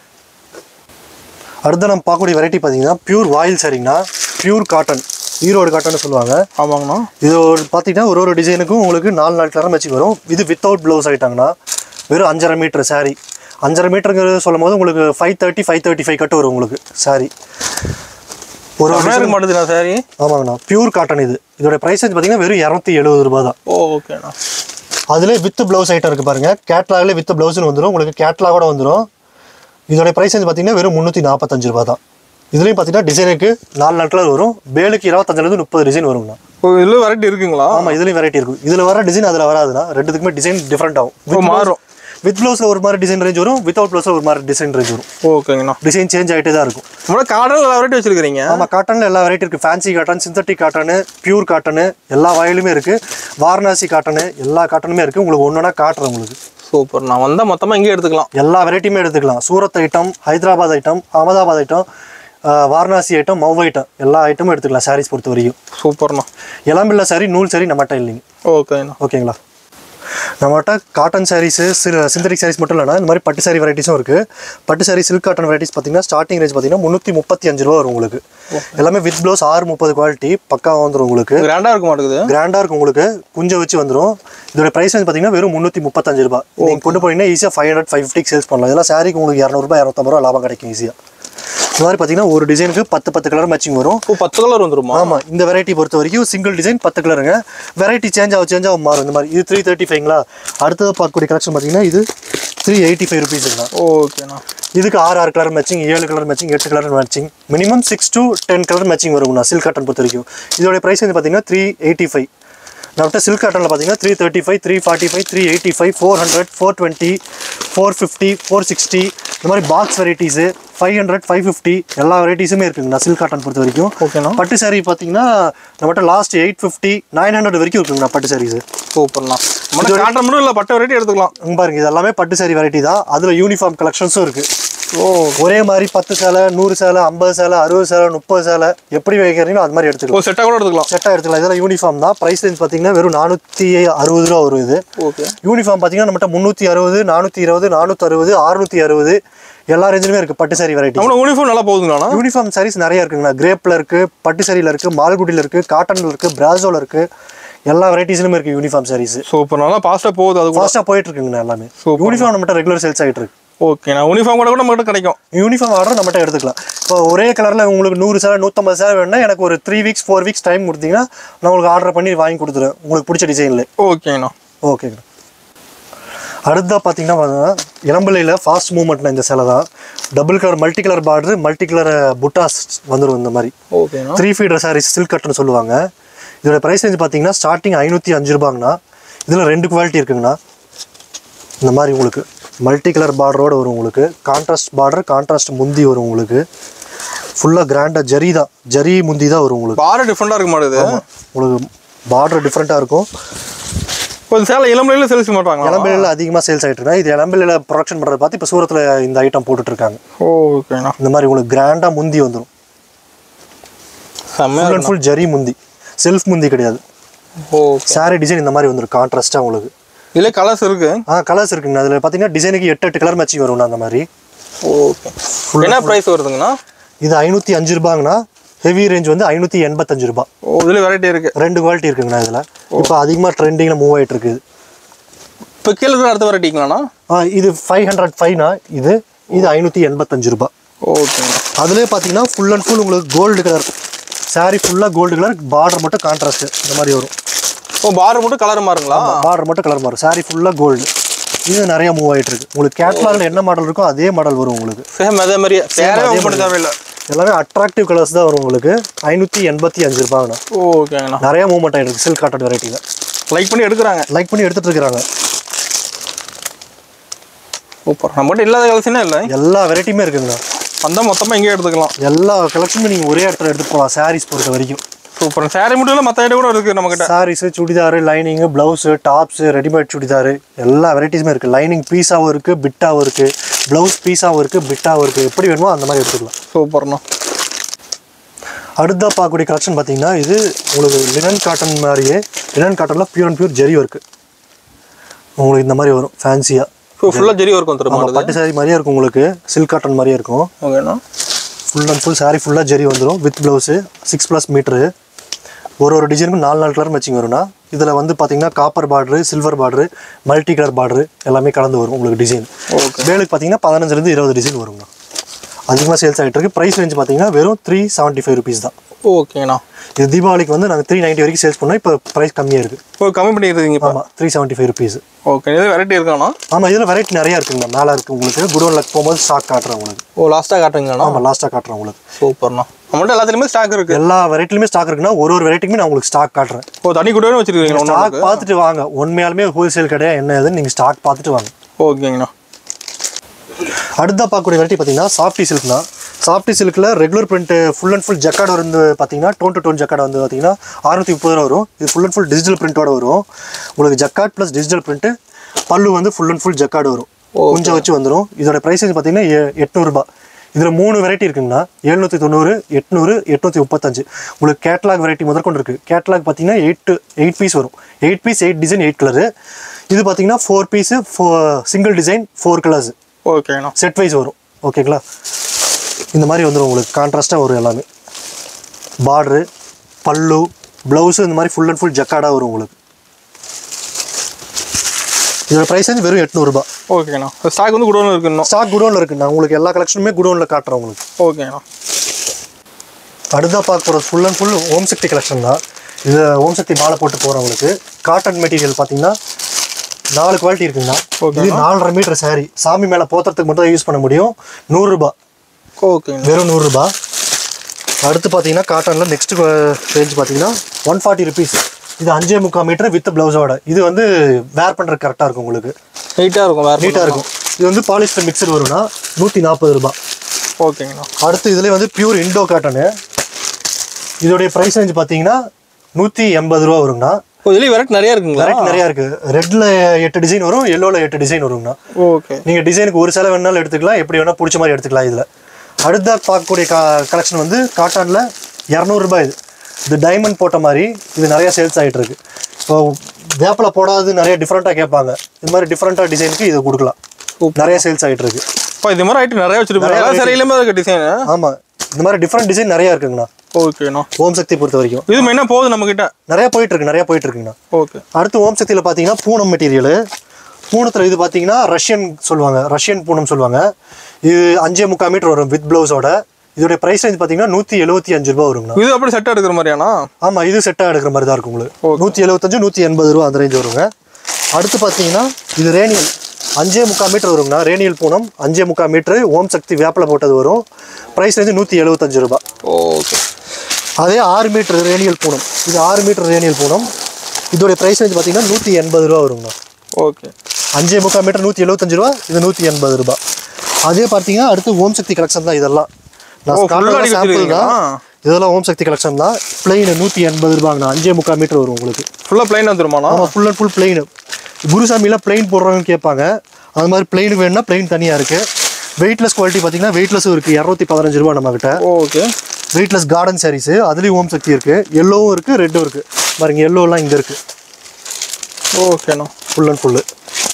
A: அடுத்து நம்ம பார்க்கக்கூடிய வெரைட்டி பார்த்தீங்கன்னா பியூர் வாயில் சரிங்கண்ணா பியூர் காட்டன் ஈரோடு காட்டன் சொல்லுவாங்க
B: ஆமாங்கண்ணா
A: இது ஒரு பார்த்தீங்கன்னா ஒரு ஒரு டிசைனுக்கும் உங்களுக்கு நாலு நாலு கலர் மேட்சிங் வரும் இது வித்தவுட் ப்ளவுஸ் ஆகிட்டாங்கண்ணா வெறும் அஞ்சரை மீட்டர் saree அஞ்சரை மீட்டருங்கிறது சொல்லும் போது உங்களுக்கு five thirty five thirty five கட்டு வரும் உங்களுக்கு saree ஒரு ஒரு
B: செம்மையா இருக்க மாட்டேதுண்ணா சாரி
A: ஆமாங்கண்ணா பியூர் காட்டன் இது இதோட ப்ரைஸ் வந்து பார்த்தீங்கன்னா வெறும் இரநூத்தி எழுபது ரூபா தான்
B: ஓ ஓகேண்ணா
A: அதிலே வித் ப்ளவுஸ் ஐட்டம் இருக்குது பாருங்க கேட்லாக்லேயே வித் ப்ளவுஸ்னு வந்துடும் உங்களுக்கு கேட்லாகோட வந்துடும் இதோட ப்ரைஸ் வந்து பார்த்தீங்கன்னா வெறும் முந்நூற்றி நாற்பத்தஞ்சு ரூபா தான் இதுலேயும் பார்த்தீங்கன்னா டிசைனுக்கு நாலு நாலு கலர் வரும் பேலுக்கு இருபத்தஞ்சிலேருந்து முப்பது டிசைன் வருங்கண்ணா
B: ஓ இதில் வெரைட்டி இருக்குங்களா
A: ஆமாம் இதுலேயும் வெரைட்டி இருக்கும் இதில் வர டிசைன் அதில் வராதுண்ணா ரெண்டுத்துக்குமே டிசைன் டிஃப்ரெண்ட் ஆகும்
B: ஓ மாறும்
A: வித் ப்ளவுஸில் ஒரு மாதிரி டிசைன் ரேஞ்ச் வரும் வித்தவுட் ப்ளவுஸில் ஒரு மாதிரி டிசைன் ரேஞ்ச் வரும்
B: ஓகேங்கண்ணா
A: டிசைன் சேஞ்ச் ஆகிட்டே தான் இருக்கும்
B: நம்மளோட கார்டன் எல்லா வெரைட்டி வச்சிருக்கிறீங்க
A: ஆமாம் காட்டனில் எல்லா வெரைட்டி இருக்குது fancy cotton synthetic cotton pure cotton எல்லா வயலுமே இருக்குது வாரணாசி காட்டனு எல்லா காட்டனுமே இருக்குது உங்களுக்கு ஒன்று ஒன்றா காட்டுறேன் உங்களுக்கு
B: சூப்பர் நான் வந்தால் மொத்தமாக இங்கே எடுத்துக்கலாம்
A: எல்லா வெரைட்டியுமே எடுத்துக்கலாம் Surat item Hyderabad item Ahmedabad item ah Varanasi item Mau item எல்லா ஐட்டமும் எடுத்துக்கலாம் சாரீஸ் பொறுத்த வரைக்கும்
B: சூப்பர்ண்ணா
A: இளம்பில்ல சாரி நூல் சாரி நம்மகிட்ட இல்லைங்க
B: ஓகேண்ணா
A: ஓகேங்களா நம்மகிட்ட காட்டன் சாரீஸு சிந்தட்டிக் சாரீஸ் மட்டும் இல்லைனா இந்த மாதிரி பட்டு சாரி வெரைட்டிஸும் இருக்குது பட்டு சாரி சில்க் காட்டன் வெரைட்டிஸ் பார்த்தீங்கன்னா ஸ்டார்டிங் ரேஞ்ச் பார்த்தீங்கன்னா முந்நூற்றி முப்பத்தி அஞ்சு ரூபா வரும் உங்களுக்கு எல்லாமே வித் ப்ளவுஸ் ஆறு முப்பது குவாலிட்டி பக்காவாக வந்துடும் உங்களுக்கு
B: கிராண்டாக இருக்க மாட்டேங்குது
A: கிராண்டாக இருக்கும் உங்களுக்கு குஞ்சை வச்சு வந்துடும் இதோட ப்ரைஸ் வந்து பார்த்தீங்கன்னா வெறும் முந்நூற்றி முப்பத்தஞ்சு ரூபாய் நீங்கள் கொண்டு போனீங்கன்னா ஈஸியாக ஃபைவ் ஹண்ட்ரட் ஃபைவ் ஃபிஃப்டிக்கு சேல்ஸ் பண்ணலாம் இதெல்லாம் சாரிக்கு உங்களுக்கு இரநூறுபா இரநூத்தம்பது ரூபா லாபம் கிடைக்கும் ஈஸியாக இந்த மாதிரி பார்த்தீங்கன்னா ஒரு டிசைனுக்கு பத்து பத்து கலர் மேட்சிங் வரும்
B: ஓ பத்து கலர் வந்துருமா
A: ஆமாம் இந்த வெரைட்டி பொறுத்த வரைக்கும் சிங்கிள் டிசைன் பத்து கலருங்க வெரைட்டி சேஞ்ச் ஆகும் சேஞ்ச் ஆகும் மாறும் இந்த மாதிரி இது த்ரீ தேர்ட்டி ஃபைவ்ங்களா அடுத்தது பார்க்கக்கூடிய கலெக்ஷன் பார்த்தீங்கன்னா இது த்ரீ எயிட்டி ஃபைவ் ருபீஸுங்களா
B: ஓகேண்ணா
A: இதுக்கு ஆறு ஆறு கலர் மேட்சிங் ஏழு கலர் மேட்சிங் எட்டு colour matching minimum six to ten colour matching வருங்கண்ணா சில்க் காட்டன் பொறுத்த வரைக்கும் இதோட ப்ரைஸ் வந்து பார்த்தீங்கன்னா த்ரீ எயிட்டி ஃபைவ் நம்மகிட்ட சில்க் காட்டனில் பார்த்தீங்கன்னா three thirty five three forty five three eighty five four hundred four twenty four fifty four sixty இந்த மாதிரி box varieties five hundred five fifty எல்லா வெரைட்டிஸுமே இருக்குங்கண்ணா சில்க் காட்டன் பொறுத்த வரைக்கும்
B: ஓகேண்ணா
A: பட்டு saree பார்த்தீங்கன்னா நம்மகிட்ட last eight fifty nine hundred வரைக்கும் இருக்குங்கண்ணா பட்டு சாரீஸ்
B: சூப்பர்ண்ணா நம்ம காட்டுற மட்டும் இல்லை பட்டு வெரைட்டி எடுத்துக்கலாம்
A: இங்க பாருங்க இது எல்லாமே பட்டு saree வெரைட்டி தான் அதில் யூனிஃபார்ம் கலெக்ஷன்ஸும் இருக்குது
B: ஓ
A: ஒரே மாதிரி பத்து சேலை நூறு சேலை ஐம்பது சேலை அறுபது சேலை முப்பது சேலை எப்படி வைக்கிறீங்களோ அது மாதிரி எடுத்துக்கலாம்
B: ஓ செட்டாக கூட எடுத்துக்கலாம்
A: செட்டாக எடுத்துக்கலாம் இதெல்லாம் யூனிஃபார்ம் தான் ப்ரைஸ் ரேஞ்ச் பார்த்தீங்கன்னா வெறும் நானூற்றி அறுபது ரூபா வரும் இது
B: ஓகே
A: யூனிஃபார்ம் பார்த்தீங்கன்னா நம்மகிட்ட முந்நூற்றி அறுபது நானூற்றி இருபது நானூற்றி அறுபது அறுநூற்றி அறுபது எல்லா ரேஞ்சிலுமே இருக்குது பட்டு saree வெரைட்டி
B: நம்மளோட யூனிஃபார்ம் நல்லா போகுதுங்கண்ணா
A: யூனிஃபார்ம் சாரீஸ் நிறைய இருக்குங்கண்ணா கிரேப்பில் இருக்குது பட்டு சாரியில் இருக்குது மால்குடியில் இருக்குது காட்டனில் இருக்குது பிராசோவில் இருக்குது எல்லா வெரைட்டிஸ்லுமே இருக்குது யூனிஃபார்ம் சாரீஸ்
B: சூப்பர் நல்லா ஃபாஸ்ட்டாக போகுது அது கூட
A: ஃபாஸ்ட்டாக போயிட்டு இருக்குங்கண்ணா எல்லாமே
B: Super.
A: யூனிஃபார்ம் நம்மகிட்ட ரெகுலர் சேல்ஸ் ஆகிட்டு இருக்கு
B: ஓகேண்ணா யூனிஃபார்ம் கூட கூட நம்மகிட்ட கிடைக்கும்
A: யூனிஃபார்ம் ஆர்டர் நம்மகிட்ட எடுத்துக்கலாம் இப்போ ஒரே கலரில் உங்களுக்கு நூறு சேலை நூற்றம்பது சேலை வேணும்னா எனக்கு ஒரு three weeks four weeks time கொடுத்தீங்கன்னா நான் உங்களுக்கு ஆர்டர் பண்ணி வாங்கி கொடுத்துருவேன் உங்களுக்கு பிடிச்ச டிசைனில்
B: ஓகேண்ணா
A: ஓகேங்க அடுத்தா பார்த்தீங்கன்னா பார்த்தீங்கன்னா இளம்பிள்ளையில் ஃபாஸ்ட் மூவ்மெண்ட்னா இந்த சேலை தான் double colour multi colour border multi colour புட்டாஸ் வந்துடும் இந்த மாதிரி
B: ஓகேண்ணா
A: த்ரீ ஃபீடர் சாரீஸ் சில்க் கட்டுன்னு சொல்லுவாங்க இதோட ப்ரைஸ் ரேஞ்ச் பார்த்தீங்கன்னா ஸ்டார்டிங் ஐநூற்றி அஞ்சு ரூபாங்கண்ணா இதில் ரெண்டு குவாலிட்டி இருக்குங்கண்ணா இந்த மாதிரி உங்களுக்கு மல்டி கலர் பார்டரோடு வரும் உங்களுக்கு கான்ட்ராஸ்ட் பார்டர் கான்ட்ராஸ்ட் முந்தி வரும் உங்களுக்கு ஃபுல்லாக கிராண்டாக ஜரி தான் ஜரி முந்தி தான் வரும் உங்களுக்கு
B: பாரு டிஃப்ரெண்டாக இருக்க மாட்டேது
A: உங்களுக்கு பார்டர் டிஃப்ரெண்ட்டாக இருக்கும்
B: கொஞ்சம் சேலை இளம்பிள்ளையில சேல்ஸ் மாட்டாங்களா
A: இளம்பிள்ளையில் அதிகமாக சேல்ஸ் ஆகிட்டு இருக்கா இது இளம்பிள்ளையில் ப்ரொடக்ஷன் பண்ணுறது பார்த்து இப்போ சூரத்தில் இந்த ஐட்டம் போட்டுட்ருக்காங்க
B: ஓகேண்ணா
A: இந்த மாதிரி உங்களுக்கு கிராண்டாக முந்தி வந்துடும்
B: செம்மையாக
A: ஃபுல் அண்ட் ஃபுல் ஜரி முந்தி செல்ஃப் முந்தி கிடையாது
B: ஓகே
A: சாரி டிசைன் இந்த மாதிரி வந்துடும் கான்ட்ராஸ்ட்டாக உங்களுக்கு
B: இதில் கலர்ஸ் இருக்கு
A: ஆ கலர்ஸ் இருக்குங்க அதில் பார்த்தீங்கன்னா டிசைனுக்கு எட்டு எட்டு கலர் மேட்சிங் வரும்ண்ணா அந்த மாதிரி
B: ஓகே என்ன ப்ரைஸ் வருதுங்கண்ணா
A: இது ஐநூற்றி அஞ்சு ரூபாங்கண்ணா ஹெவி ரேஞ்ச் வந்து ஐநூற்றி எண்பத்தஞ்சு ரூபா
B: ஓ இதில் வெரைட்டி இருக்கு
A: ரெண்டு குவாலிட்டி இருக்குங்கண்ணா இதில் இப்போ அதிகமாக ட்ரெண்டிங்கில் மூவ் ஆகிட்டு இருக்குது
B: இப்போ கீழே இருக்கிற அடுத்த வெரைட்டிங்களாண்ணா
A: ஆ இது ஃபைவ் ஹண்ட்ரட் ஃபைவ்னா இது இது ஐநூற்றி எண்பத்தஞ்சு ரூபா
B: ஓகேங்கண்ணா
A: அதுலேயே பார்த்தீங்கன்னா ஃபுல் அண்ட் ஃபுல் உங்களுக்கு கோல்டு கலர் saree ஃபுல்லாக கோல்டு கலர் பார்டர் மட்டும் கான்ட்ராஸ்ட் இந்த மாதிரி வரும்
B: ஓ பார் மட்டும் கலர் மாறுங்களா
A: பார்டர் மட்டும் கலர் மாறும் saree ஃபுல்லாக கோல்டு இது நிறைய மூவ் ஆகிட்டு இருக்கு உங்களுக்கு கேட்லாகில் என்ன மாடல் இருக்கோ அதே மாடல் வரும் உங்களுக்கு
B: சேம் அதே மாதிரியே சேரே ஓப்பன் பண்ண தேவையில்லை
A: எல்லாமே அட்ராக்டிவ் கலர்ஸ் தான் வரும் உங்களுக்கு ஐநூற்றி எண்பத்தி அஞ்சு ரூபாங்கண்ணா
B: ஓகேங்கண்ணா
A: நிறைய மூவ்மெண்ட் ஆகிட்டு இருக்கு சில்க் காட்டன் வெரைட்டியில்
B: லைக் பண்ணி எடுக்கிறாங்க
A: லைக் பண்ணி எடுத்துட்டு இருக்காங்க
B: சூப்பர் நம்மகிட்ட இல்லாத கலெக்ஷனே இல்லை
A: எல்லா வெரைட்டியுமே இருக்குங்கண்ணா
B: வந்தால் மொத்தமாக இங்கேயே எடுத்துக்கலாம்
A: எல்லா கலெக்ஷனும் நீங்கள் ஒரே இடத்துல எடுத்து போகலாம் சாரீஸ் பொறுத்த வரைக்கும்
B: சூப்பர் சேரீ மட்டும் இல்லை மற்ற ஐட்டம் கூட இருக்குது நம்மக்கிட்ட
A: sarees churidar lining blouse tops readymade churidar எல்லா வெரைட்டிஸுமே இருக்குது லைனிங் பீஸாகவும் இருக்குது பிட்டாகவும் இருக்குது ப்ளவுஸ் பீஸாகவும் இருக்குது பிட்டாகவும் இருக்குது எப்படி வேணுமோ அந்த மாதிரி எடுத்துக்கலாம்
B: சூப்பர்ண்ணா
A: அடுத்தா பார்க்கக்கூடிய கலெக்ஷன் பார்த்தீங்கன்னா இது உங்களுக்கு லினன் காட்டன் மாதிரியே லினன் காட்டனில் pure and pure zari work உங்களுக்கு இந்த மாதிரி வரும் ஃபேன்சியாக
B: ஸோ ஃபுல்லாக ஜெரி ஒர்க் வந்துருமா
A: ஆமாம் பட்டு சாரி மாதிரியே இருக்கும் உங்களுக்கு சில்க் காட்டன் மாதிரியே இருக்கும்
B: ஓகேண்ணா
A: ஃபுல் அண்ட் ஃபுல் saree ஃபுல்லாக ஜெரி வந்துடும் with blouse six plus metre ஒரு ஒரு டிசைனுக்கும் நாலு நாலு கலர் மேட்சிங் வரும்னா இதில் வந்து பார்த்தீங்கன்னா copper border silver border multi colour border எல்லாமே கலந்து வரும் உங்களுக்கு டிசைன்
B: ஓகே
A: வேலுக்கு பார்த்தீங்கன்னா பதினஞ்சுலேருந்து இருபது டிசைன் வருங்கண்ணா அதிகமாக சேல்ஸ் ஆகிட்டு இருக்கு ப்ரைஸ் ரேஞ்ச் பார்த்தீங்கன்னா வெறும் த்ரீ செவன்ட்டி ஃபைவ் ருபீஸ் தான்
B: ஓகேண்ணா
A: இது தீபாவளிக்கு வந்து நாங்கள் த்ரீ நைன்ட்டி வரைக்கும் சேல்ஸ் பண்ணோம் இப்போ ப்ரைஸ் கம்மியாக இருக்குது
B: ஓ கம்மி பண்ணிடுறீங்க இப்போ
A: ஆமாம் three seventy five rupees
B: okay இது வெரைட்டி இருக்காண்ணா
A: ஆமாம் இதில் வெரைட்டி நிறையா இருக்குங்கண்ணா மேலே இருக்குது உங்களுக்கு குடோனில் போகும்போது ஸ்டாக் காட்டுறேன் உங்களுக்கு
B: ஓ லாஸ்ட்டாக காட்டுறீங்களாண்ணா
A: ஆமாம் லாஸ்ட்டாக காட்டுறேன் உங்களுக்கு
B: சூப்பர்ண்ணா நம்மள்ட்ட எல்லாத்துலேயுமே ஸ்டாக் இருக்குது
A: எல்லா வெரைட்டிலுமே ஸ்டாக் இருக்குன்னா ஒரு ஒரு வெரைட்டிக்குமே நான் உங்களுக்கு ஸ்டாக் காட்டுறேன்
B: ஓ தனி கூடவே வச்சிருக்கீங்களா ஒன்று
A: ஸ்டாக் பார்த்துட்டு வாங்க உண்மையாலுமே ஹோல்சேல் கடையா என்ன ஏதுன்னு நீங்கள் ஸ்டாக் பார்த்துட்டு வாங்க
B: ஓகேங்கண்ணா
A: அடுத்த பார்க்கக்கூடிய வெரைட்டி பார்த்தீங்கன்னா சாஃப்டி சில்க்னா சாஃப்டி சில்கில் regular print full and full jacquard வந்து பார்த்தீங்கன்னா டோன் டு டோன் ஜக்கார்டு வந்து பார்த்தீங்கன்னா அறுநூத்தி முப்பது ரூபா வரும் இது ஃபுல் அண்ட் ஃபுல் டிஜிட்டல் பிரிண்டோட வரும் உங்களுக்கு ஜக்கார்ட் ப்ளஸ் டிஜிட்டல் பிரிண்ட் பல்லு வந்து ஃபுல் அண்ட் ஃபுல் ஜக்கார்டு வரும் கொஞ்சம் வச்சு வந்துடும் இதோட ப்ரைஸ் பார்த்தீங்கன்னா எ- எட்நூறுபா இதில் மூணு வெரைட்டி இருக்குங்கண்ணா எழுநூற்றி தொண்ணூறு எட்நூறு எட்நூற்றி முப்பத்தஞ்சு உங்களுக்கு கேட்லாக் வெரைட்டி முதற்கொண்டு இருக்குது கேட்லாக் பார்த்தீங்கன்னா எயிட் எயிட் பீஸ் வரும் eight piece eight design eight colour இது பார்த்தீங்கன்னா four piece four single design four colours
B: ஓகேண்ணா
A: செட் வைஸ் வரும் ஓகேங்களா இந்த மாதிரி வந்துடும் உங்களுக்கு கான்ட்ராஸ்ட்டாக வரும் எல்லாமே பார்டரு பல்லு ப்ளவுஸு இந்த மாதிரி ஃபுல் அண்ட் ஃபுல் ஜக்காடாக வரும் உங்களுக்கு இதோட ப்ரைஸ் வந்து வெறும் எட்நூறுபா
B: ஓகேண்ணா ஸ்டாக் வந்து குடோனில் இருக்கு இன்னும்
A: ஸ்டாக் குடோனில் இருக்குது நான் உங்களுக்கு எல்லா கலெக்ஷனுமே குடோனில் காட்டுறேன் உங்களுக்கு
B: ஓகேண்ணா
A: அடுத்தா பார்க்க போகிறது full and full Om Shakti collection தான் இது ஓம் சக்தி மாலை போட்டு போகிறவங்களுக்கு காட்டன் மெட்டீரியல் பார்த்தீங்கன்னா நாலு குவாலிட்டி இருக்குங்கண்ணா இது நாலரை மீட்டர் saree சாமி மேலே போத்துறதுக்கு மட்டும் யூஸ் பண்ண முடியும் நூறுரூபா
B: ஓகேண்ணா
A: வெறும் நூறுரூபா அடுத்து பார்த்தீங்கன்னா காட்டனில் நெக்ஸ்ட் ரேஞ்ச் பார்த்தீங்கன்னா ஒன் ஃபார்ட்டி ருபீஸ் இது அஞ்சே முக்கால் மீட்டர் வித் ப்ளவுஸோட இது வந்து வேர் பண்ணுறது கரெக்டாக இருக்கும் உங்களுக்கு
B: நீட்டாக இருக்கும் வேறு
A: நீட்டாக இருக்கும் இது வந்து பாலிஸ்டர் மிக்சர் வரும்னா நூற்றி நாற்பது ரூபாய்
B: ஓகேங்கண்ணா
A: அடுத்து இதுலேயே வந்து பியூர் இண்டோ காட்டனு இதோடைய ப்ரைஸ் ரேஞ்ச் பார்த்தீங்கன்னா நூற்றி எண்பது ரூபா வருங்கண்ணா
B: ஓ இதுலேயும் வெரைட்டி நிறைய இருக்குங்களா
A: வெரைட்டி நிறையா இருக்குது ரெட்டில் எட்டு டிசைன் வரும் எல்லோவில் எட்டு டிசைன் வருங்கண்ணா
B: ஓகே
A: நீங்கள் டிசைனுக்கு ஒரு சேலை வேணாலும் எடுத்துக்கலாம் எப்படி வேணால் பிடிச்ச மாதிரி எடுத்துக்கலாம் இதில் அடுத்த பார்க்கக்கூடிய கா கலெக்ஷன் வந்து காட்டானில் இரநூறுபா இது இது டைமண்ட் போட்ட மாதிரி இது நிறைய சேல்ஸ் ஆகிட்டு இருக்கு இப்போ வேப்பில் போடாது நிறைய டிஃப்ரெண்ட்டாக கேட்பாங்க இது மாதிரி டிஃப்ரெண்ட்டாக டிசைனுக்கு இதை கொடுக்கலாம் நிறைய சேல்ஸ் ஆகிட்டு இருக்கு
B: இப்போ இது மாதிரி ஐட்டம் நிறைய வச்சிருப்பாங்க எல்லா சரியிலுமே இருக்கு டிசைனு
A: ஆமாம் இந்த மாதிரி டிஃப்ரெண்ட் டிசைன் நிறையா இருக்குங்கண்ணா
B: ஓகேண்ணா
A: ஓம் சக்தி பொறுத்த வரைக்கும்
B: இது மெயினாக போகுது நம்மக்கிட்ட
A: நிறைய போயிட்டு இருக்கு நிறைய போயிட்டு இருக்குங்கண்ணா
B: ஓகே
A: அடுத்து ஓம் சக்தியில் பார்த்தீங்கன்னா பூனம் மெட்டீரியல் பூனத்தில் இது பார்த்தீங்கன்னா ரஷ்யன் சொல்லுவாங்க ரஷ்யன் பூனம் சொல்லுவாங்க இது அஞ்சே முக்கால் மீட்டர் வரும் வித் ப்ளவுஸோட இதோட ப்ரைஸ் ரேஞ்ச் பார்த்தீங்கன்னா நூற்றி எழுபத்தி அஞ்சு ரூபா வருங்கண்ணா
B: இது அப்படி செட் எடுக்கிற மாதிரியாண்ணா
A: ஆமாம் இது செட்டாக எடுக்கிற மாதிரி தான் இருக்கும் உங்களுக்கு நூற்றி எழுபத்தஞ்சு நூற்றி எண்பது ரூபா அந்த ரேஞ்ச் வருங்க அடுத்து பார்த்தீங்கன்னா இது ரேனியல் அஞ்சே முக்கால் மீட்டர் வருங்கண்ணா ரேனியல் பூனம் அஞ்சே முக்கால் மீட்ரு ஓம் சக்தி வேப்பில் போட்டது வரும் ப்ரைஸ் ரேஞ்சு நூற்றி எழுபத்தஞ்சு ரூபா
B: ஓகே
A: அதே ஆறு மீட்டர் ரேனியல் பூனம் இது ஆறு மீட்டர் ரேனியல் பூனம் இதோடைய ப்ரைஸ் ரேஞ்ச் பார்த்தீங்கன்னா நூற்றி எண்பது ரூபா வருங்கண்ணா
B: ஓகே
A: அஞ்சே முக்கால் மீட்டர் நூற்றி எழுபத்தஞ்சு ரூபா இது நூற்றி எண்பது ரூபா அதே பார்த்தீங்கன்னா அடுத்து ஓம் சக்தி கலெக்ஷன் தான் இதெல்லாம் நான்
B: ஓ, full
A: காட்டுறது
B: அடிக்க
A: சாம்பிள் தான்
B: வச்சிருக்கீங்களா?
A: இதெல்லாம் ஓம் சக்தி கலெக்ஷன் தான் பிளெயின் நூற்றி எண்பது ரூபாங்கண்ணா அஞ்சே முக்கால் மீட்டர் வரும் உங்களுக்கு
B: ஃபுல்லாக பிளைன் வந்துருமாண்ணா
A: ஆமாம் ஃபுல் அண்ட் ஃபுல் பிளெயின் குருசாமியில் பிளெயின் போடுறவங்க கேட்பாங்க அது மாதிரி பிளெயின் வேணும்னா பிளெயின் தனியாக இருக்குது வெயிட்லெஸ் குவாலிட்டி பார்த்தீங்கன்னா வெயிட்லெஸ்ஸும் இருக்குது இரநூத்தி பதினஞ்சு ரூபா நம்மக்கிட்ட
B: ஓகே
A: வெயிட்லெஸ் கார்டன் சாரீஸு அதுலேயும் ஓம் சக்தி இருக்குது எல்லோவும் இருக்குது ரெட்டும் இருக்குது பாருங்க எல்லோலாம் இங்கே இருக்குது
B: ஓகேண்ணா
A: ஃபுல் அண்ட் ஃபுல்லு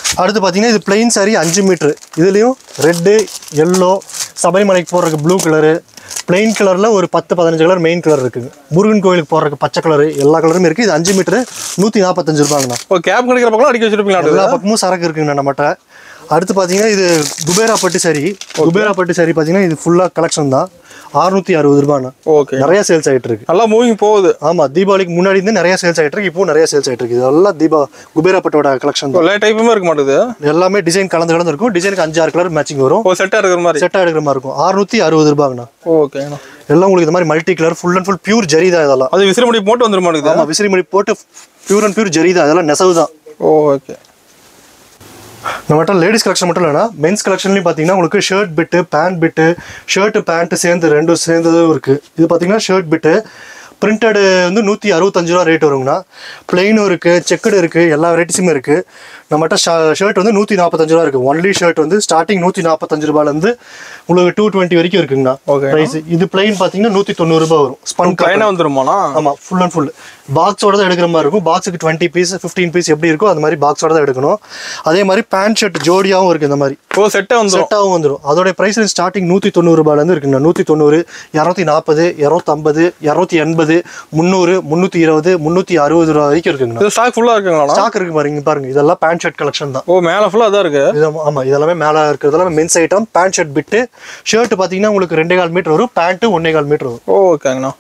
A: அடுத்து பார்த்தீங்கன்னா இது பிளெயின் saree அஞ்சு மீட்ரு இதுலேயும் ரெட்டு எல்லோ சபரிமலைக்கு போடுறதுக்கு ப்ளூ கலரு பிளெயின் கலரில் ஒரு பத்து பதினஞ்சு கலர் மெயின் கலர் இருக்குங்க முருகன் கோயிலுக்கு போடுறதுக்கு பச்சை கலரு எல்லா கலருமே இருக்குது இது அஞ்சு மீட்ரு நூற்றி நாற்பத்தஞ்சு ரூபாங்கண்ணா
B: ஓ கேப் கிடைக்கிற பக்கம் அடிக்க வச்சிருப்பீங்களா
A: எல்லா பக்கமும் சரக்கு இருக்குங்கண்ணா நம்மகிட்ட அடுத்து பார்த்தீங்கன்னா இது குபேரா பட்டு சரி குபேரா பட்டு சரி பார்த்தீங்கன்னா இது ஃபுல்லாக கலெக்ஷன் தான் அறுநூத்தி அறுபது ரூபாண்ணா
B: ஓகே
A: நிறைய சேல்ஸ் ஆகிட்டு இருக்கு
B: நல்லா மூவிங் போகுது
A: ஆமா தீபாவளிக்கு முன்னாடி இருந்து நிறைய சேல்ஸ் ஆகிட்டு இருக்கு இப்போ நிறைய சேல்ஸ் ஆகிட்டு இருக்கு இதெல்லாம் தீபா குபேரா பட்டோட கலெக்ஷன் தான்
B: எல்லா டைப்புமே இருக்க மாட்டேது
A: எல்லாமே டிசைன் கலந்து கலந்து இருக்கும் டிசைனுக்கு அஞ்சு ஆறு கலர் மேட்சிங் வரும்
B: ஓ செட்டாக இருக்கிற மாதிரி
A: செட்டாக எடுக்கிற மாதிரி இருக்கும் அறுநூத்தி அறுபது ரூபாங்கண்ணா
B: ஓகேண்ணா
A: எல்லாம் உங்களுக்கு இந்த மாதிரி multi colour full and full pure zari தான் இதெல்லாம்
B: அது விசிறி முடி போட்டு வந்துட மாட்டேங்குது
A: ஆமா விசிறி மணி போட்டு பியூர் அண்ட் பியூர் ஜரி தான் இதெல்லாம் நெசவு தான்
B: ஓகே
A: நம்மகிட்ட லேடிஸ் கலெக்ஷன் மட்டும் இல்லைனா மென்ஸ் கலெக்ஷன்லையும் பார்த்தீங்கன்னா உங்களுக்கு shirt bit pant bit shirt pant சேர்ந்து ரெண்டும் சேர்ந்ததும் இருக்குது இது பார்த்தீங்கன்னா ஷர்ட் பிட்டு பிரிண்டடு வந்து நூற்றி அறுபத்தஞ்சு ரூபா ரேட் வருங்கண்ணா பிளெயினும் இருக்குது செக்குடு இருக்குது எல்லா வெரைட்டிஸுமே இருக்குது நம்மகிட்ட ஷர்ட் வந்து நூற்றி நாற்பத்தஞ்சு ரூபா இருக்குது ஒன்லி ஷர்ட் வந்து ஸ்டார்டிங் நூற்றி நாற்பத்தஞ்சு ரூபாலேருந்து உங்களுக்கு டூ டுவெண்ட்டி வரைக்கும் இருக்குங்கண்ணா
B: Okay.
A: ப்ரைஸ் இது பிளெயின் பார்த்தீங்கன்னா நூற்றி தொண்ணூறுபா வரும் ஸ்பன்
B: லைனாக வந்துருமாண்ணா
A: ஆமாம் ஃபுல் அண்ட் ஃபுல் பாக்ஸோட தான் எடுக்கிற மாதிரி இருக்கும் பாக்ஸுக்கு டுவெண்ட்டி பீஸ் ஃபிஃப்டீன் பீஸ் எப்படி இருக்கோ அந்த மாதிரி பாக்ஸோட தான் எடுக்கணும் அதே மாதிரி பேண்ட் ஷர்ட் ஜோடியாகவும் இருக்குது இந்த மாதிரி
B: ஓ செட்டாக வந்துடும்
A: செட்டாகவும் வந்துடும் அதோட ப்ரைஸ் ஸ்டார்டிங் நூற்றி தொண்ணூறு ரூபாயிலேருந்து இருக்குங்க நூற்றி தொண்ணூறு இரநூத்தி நாற்பது இரநூத்தம்பது இரநூத்தி எண்பது முந்நூறு முந்நூற்றி இருபது முந்நூற்றி அறுபது ரூபா வரைக்கும் இருக்குங்க
B: இது ஸ்டாக் ஃபுல்லாக இருக்குங்களாண்ணா
A: ஸ்டாக் இருக்கு பாருங்க பாருங்க இதெல்லாம் பேண்ட் ஷர்ட் கலெக்ஷன் தான்
B: ஓ மேலே ஃபுல்லாக அதான் இருக்கு
A: இது ஆமாம் இதெல்லாமே மேலே இருக்கிறதெல்லாம் men's item pant shirt bit shirt பார்த்தீங்கன்னா உங்களுக்கு ரெண்டே கால் மீட்டர் வரும் பேண்ட்டு ஒன்னே கால் மீட்டர் வரும்
B: ஓகேங்கண்ணா